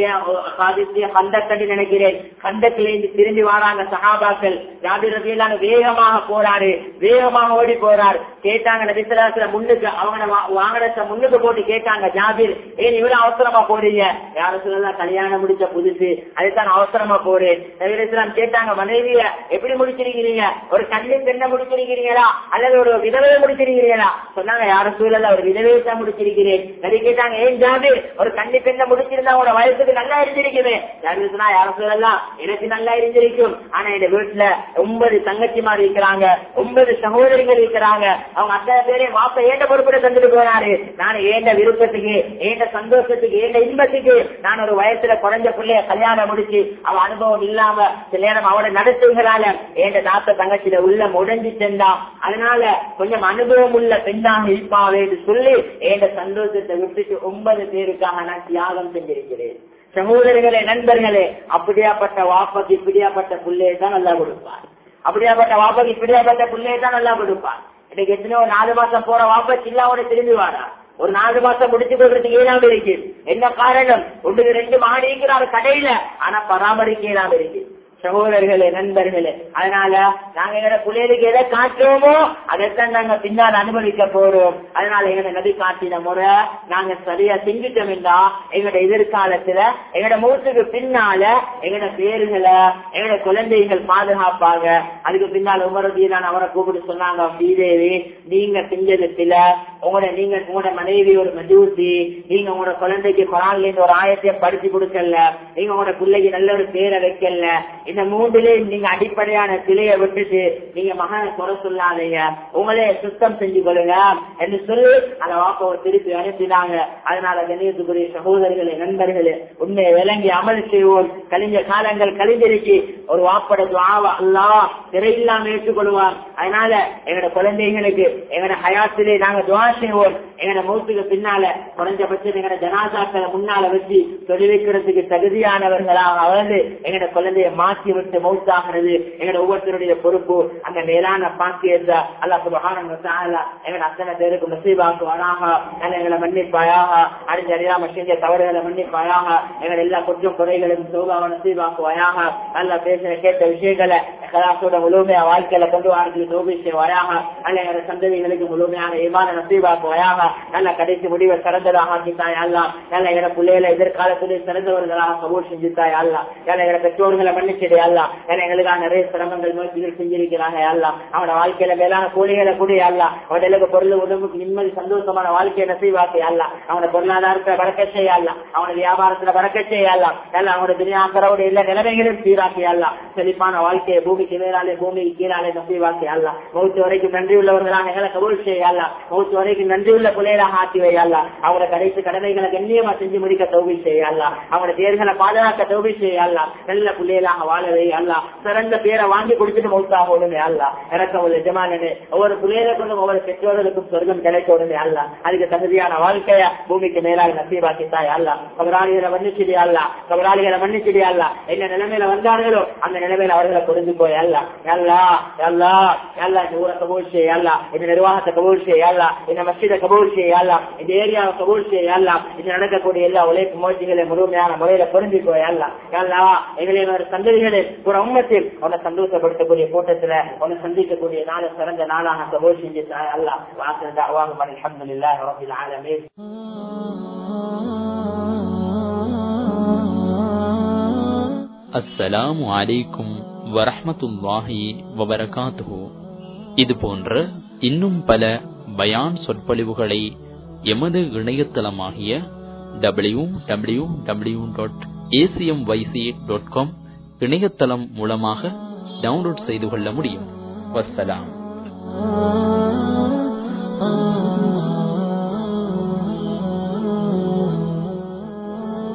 கண்டக்கடி நினைக்கிறேன் கண்டத்திலிருந்து திரும்பி வராங்க சகாபாக்கள் ஜாபிர் ரபியெல்லாம் வேகமாக போறாரு வேகமாக ஓடி போறார் கேட்டாங்க நபிசலாசில முன்னுக்கு அவங்க வாகனத்தை முன்னுக்கு போட்டு கேட்டாங்க ஜாபிர் ஏன் இவ்வளவு அவசரமா போறீங்க யாரும் சொல்லலாம் கல்யாணம் முடிச்ச புதுசு அதுதான் அவசரமா போறேன் நபிரலாம் கேட்டாங்க மனைவிய எப்படி முடிச்சிருக்கிறீங்க ஒரு கண்ணு பெண்ணை முடிச்சிருக்கிறீங்களா அல்லது ஒரு விதவையை முடிச்சிருக்கிறீங்களா சொன்னாங்க யாரும் சூழல ஒரு விதவையை தான் முடிச்சிருக்கிறேன் நபி கேட்டாங்க ஏன் ஜாபிர் ஒரு கண்ணி பெண்ணை முடிச்சிருந்தா உங்களோட வயசுக்கு நல்லா இருந்திருக்குமே யாருன்னா யாரும் சொல்லலாம் எனக்கு நல்லா இருந்திருக்கும் ஆனா என் வீட்டுல ஒன்பது தங்கச்சிமார் இருக்கிறாங்க ஒன்பது சகோதரிகள் இருக்கிறாங்க அவங்க அத்தனை பேரையும் வாப்ப ஏண்ட பொறுப்பிட தந்துட்டு போனாரு நான் ஏண்ட விருப்பத்துக்கு ஏண்ட சந்தோஷத்துக்கு ஏண்ட இன்பத்துக்கு நான் ஒரு வயசுல குறைஞ்ச பிள்ளைய கல்யாணம் முடிச்சு அவ அனுபவம் இல்லாம சில நேரம் அவட நடத்துகிறால ஏண்ட தாத்த தங்கச்சியில உள்ள உடஞ்சி சென்றா அதனால கொஞ்சம் அனுபவம் உள்ள பெண்ணாக இருப்பாவே சொல்லி ஏண்ட சந்தோஷத்தை விட்டுட்டு ஒன்பது பேருக்காக நான் தியாகம் செஞ்சிருக்கிறேன் சகோதரர்களே நண்பர்களே அப்படியாப்பட்ட வாப்பக்கு இப்படியாப்பட்ட பிள்ளையை தான் நல்லா கொடுப்பார் அப்படியாப்பட்ட வாப்பக்கு இப்படியாப்பட்ட பிள்ளையை தான் நல்லா கொடுப்பார் இன்னைக்கு எத்தனையோ நாலு மாசம் போற வாப்ப சில்லாவோட திரும்பி வாரா ஒரு நாலு மாசம் முடிச்சு கொள்றதுக்கு ஏழாம இருக்கு என்ன காரணம் ஒன்றுக்கு ரெண்டு மகன் இருக்கிறார் கடையில ஆனா பராமரிக்க இயலாம இருக்கு சகோதரர்களே நண்பர்களே அதனால நாங்க எங்களோட பிள்ளைகளுக்கு எதை காட்டுறோமோ அதைத்தான் நாங்க பின்னால் அனுபவிக்க போறோம் அதனால எங்களோட நபி காட்டின முறை நாங்க சரியா செஞ்சுட்டோம் என்றா எங்களோட எதிர்காலத்துல எங்களோட மூத்துக்கு பின்னால எங்களோட பேருகளை எங்களோட குழந்தைகள் பாதுகாப்பாங்க அதுக்கு பின்னால் உமரதீரான் அவரை கூப்பிட்டு சொன்னாங்க ஸ்ரீதேவி நீங்க செஞ்சதுல உங்களோட நீங்க உங்களோட மனைவி ஒரு மஜூசி நீங்க உங்களோட குழந்தைக்கு குரான்ல இருந்து ஒரு ஆயத்தை படிச்சு கொடுக்கல நீங்க உங்களோட பிள்ளைக்கு நல்ல ஒரு பேரை வைக்கல இந்த மூன்றுல நீங்க அடிப்படையான சிலையை விட்டுட்டு நீங்க மகனை குறை சொல்லாதீங்க உங்களே சுத்தம் செஞ்சு கொள்ளுங்க என்று சொல்லி அந்த வாப்பாவை திருப்பி அனுப்பினாங்க அதனால கணியத்துக்குரிய சகோதரர்களே நண்பர்களே உண்மையை விளங்கி அமல் செய்வோம் கழிஞ்ச காலங்கள் கழிந்திருக்கு ஒரு வாப்பட துவாவ அல்லா திரையில்லாம ஏற்றுக்கொள்வார் அதனால எங்களோட குழந்தைகளுக்கு எங்களோட ஹயாத்திலே நாங்க துவா செய்வோம் எங்களோட மூத்துக்கு பின்னால குறைஞ்சபட்சம் எங்களோட ஜனாசாக்களை முன்னால வச்சு தொழிலுக்கிறதுக்கு தகுதியானவர்களாக அவர்ந்து எங்களோட குழந்தைய மாற்றி விட்டு மௌத்தாகிறது எங்களோட ஒவ்வொருத்தருடைய பொறுப்பு அந்த மேலான பாக்கியத்தை அல்லா சுபகாரம் எங்களோட அத்தனை பேருக்கு நசீபாக்குவானாக நல்ல எங்களை மன்னிப்பாயாக அறிஞ்ச அறியாம செஞ்ச தவறுகளை மன்னிப்பாயாக எங்களை எல்லா கொஞ்சம் குறைகளும் சோபாவை நசீபாக்குவாயாக நல்லா பேசின கேட்ட விஷயங்களை கலாசோட முழுமையா வாழ்க்கையில கொண்டு வரதுக்கு தோபி செய்வாயாக நல்ல எங்களோட சந்ததிகளுக்கு முழுமையான ஈமான நசீபாக்குவாயாக நல்ல கடைசி முடிவை சிறந்ததாக ஆக்கித்தாய் அல்லா நல்ல எங்களோட பிள்ளைகளை எதிர்காலத்திலே சிறந்தவர்களாக கபூர் செஞ்சுத்தாய் அல்லா நல்ல எங்களோட பெற்றோர்களை மன்னிச்சதே அல்லா நல்ல எங்களுக்காக நிறைய சிரமங்கள் முயற்சிகள் செஞ்சிருக்கிறாங்க அல்லா அவனோட வாழ்க்கையில மேலான கூலிகளை கூடிய அல்லா அவனுக்கு பொருள் உடம்புக்கு நிம்மதி சந்தோஷமான வாழ்க்கையை நசீவாக்கி அல்ல அவனோட பொருளாதாரத்தை வளர்க்க செய்ய அல்ல அவனோட வியாபாரத்துல வளர்க்க செய்ய அல்ல நல்ல அவனோட துணியாக்கரோட எல்லா நிலைமைகளையும் சீராக்கி அல்ல செழிப்பான வாழ்க்கையை பூமிக்கு மேலாலே பூமிக்கு கீழாலே நசீவாக்கி அல்ல மௌத்து வரைக்கும் நன்றி உள்ளவர்களாக எங்களை கபூல் செய்ய அல்ல மௌத்து வரைக்கும் நன்றி உள்ள பிள்ளைகளாக ஆக்கி வை அல்ல அவங்களோட கடைசி கடமைகளை கண்ணியமா செஞ்சு முடிக்க தோவி செய்ய அல்ல அவங்களோட தேர்களை பாதுகாக்க தோவி செய்ய அல்ல நல்ல பிள்ளைகளாக வாழவே அல்ல சிறந்த பேரை வாங்கி கொடுத்துட்டு மௌத்தாக உடனே அல்ல இறக்க உள்ள எஜமானனே ஒவ்வொரு பிள்ளைகளுக்கும் ஒவ்வொரு பெற்றோர்களுக்கும் சொர்க்கம் கிடைக்க உடனே அல்ல அதுக்கு தகுதியான வாழ்க்கைய பூமிக்கு மேலாக நசீபாக்கித்தாய் அல்ல கபராளிகளை மன்னிச்சிடி அல்ல கபராளிகளை மன்னிச்சிடி அல்ல என்ன நிலைமையில வந்தார்களோ அந்த நிலைமையில அவர்களை கொடுத்து போய் அல்ல அல்லா அல்லா அல்லா இந்த ஊரை கபூல் செய்ய அல்ல இந்த நிர்வாகத்தை கபூல் செய்ய அல்ல இந்த மஸ்ஜிதை கபூல் செய்ய அல்ல இந்த ஏரியாவை கபூல் செய்ய அல்ல இது நடக்கக்கூடிய எல்லா உழைப்பு முயற்சிகளை முழுமையான முறையில பொருந்தி போய் அல்ல அல்லா எங்களின் ஒரு சந்ததிகளை ஒரு உண்மத்தில் உன்னை சந்தோஷப்படுத்தக்கூடிய கூட்டத்துல உன்னை சந்திக்கக்கூடிய நாளை சிறந்த நாளாக கபூல் செஞ்சு அல்ல வாசல் دعواهم الحمد لله رب العالمين அஸ்ஸலாமு அலைக்கும் வரஹ்மத்துல்லாஹி வபரகாத்துஹு இது போன்ற இன்னும் பல பயான் சொற்பொழிவுகளை எமது இணையதளமாகிய W W W dot ACM YC dot com இணையதளம் மூலமாக டவுன்லோட் செய்து கொள்ள முடியும் வஸ்ஸலாம்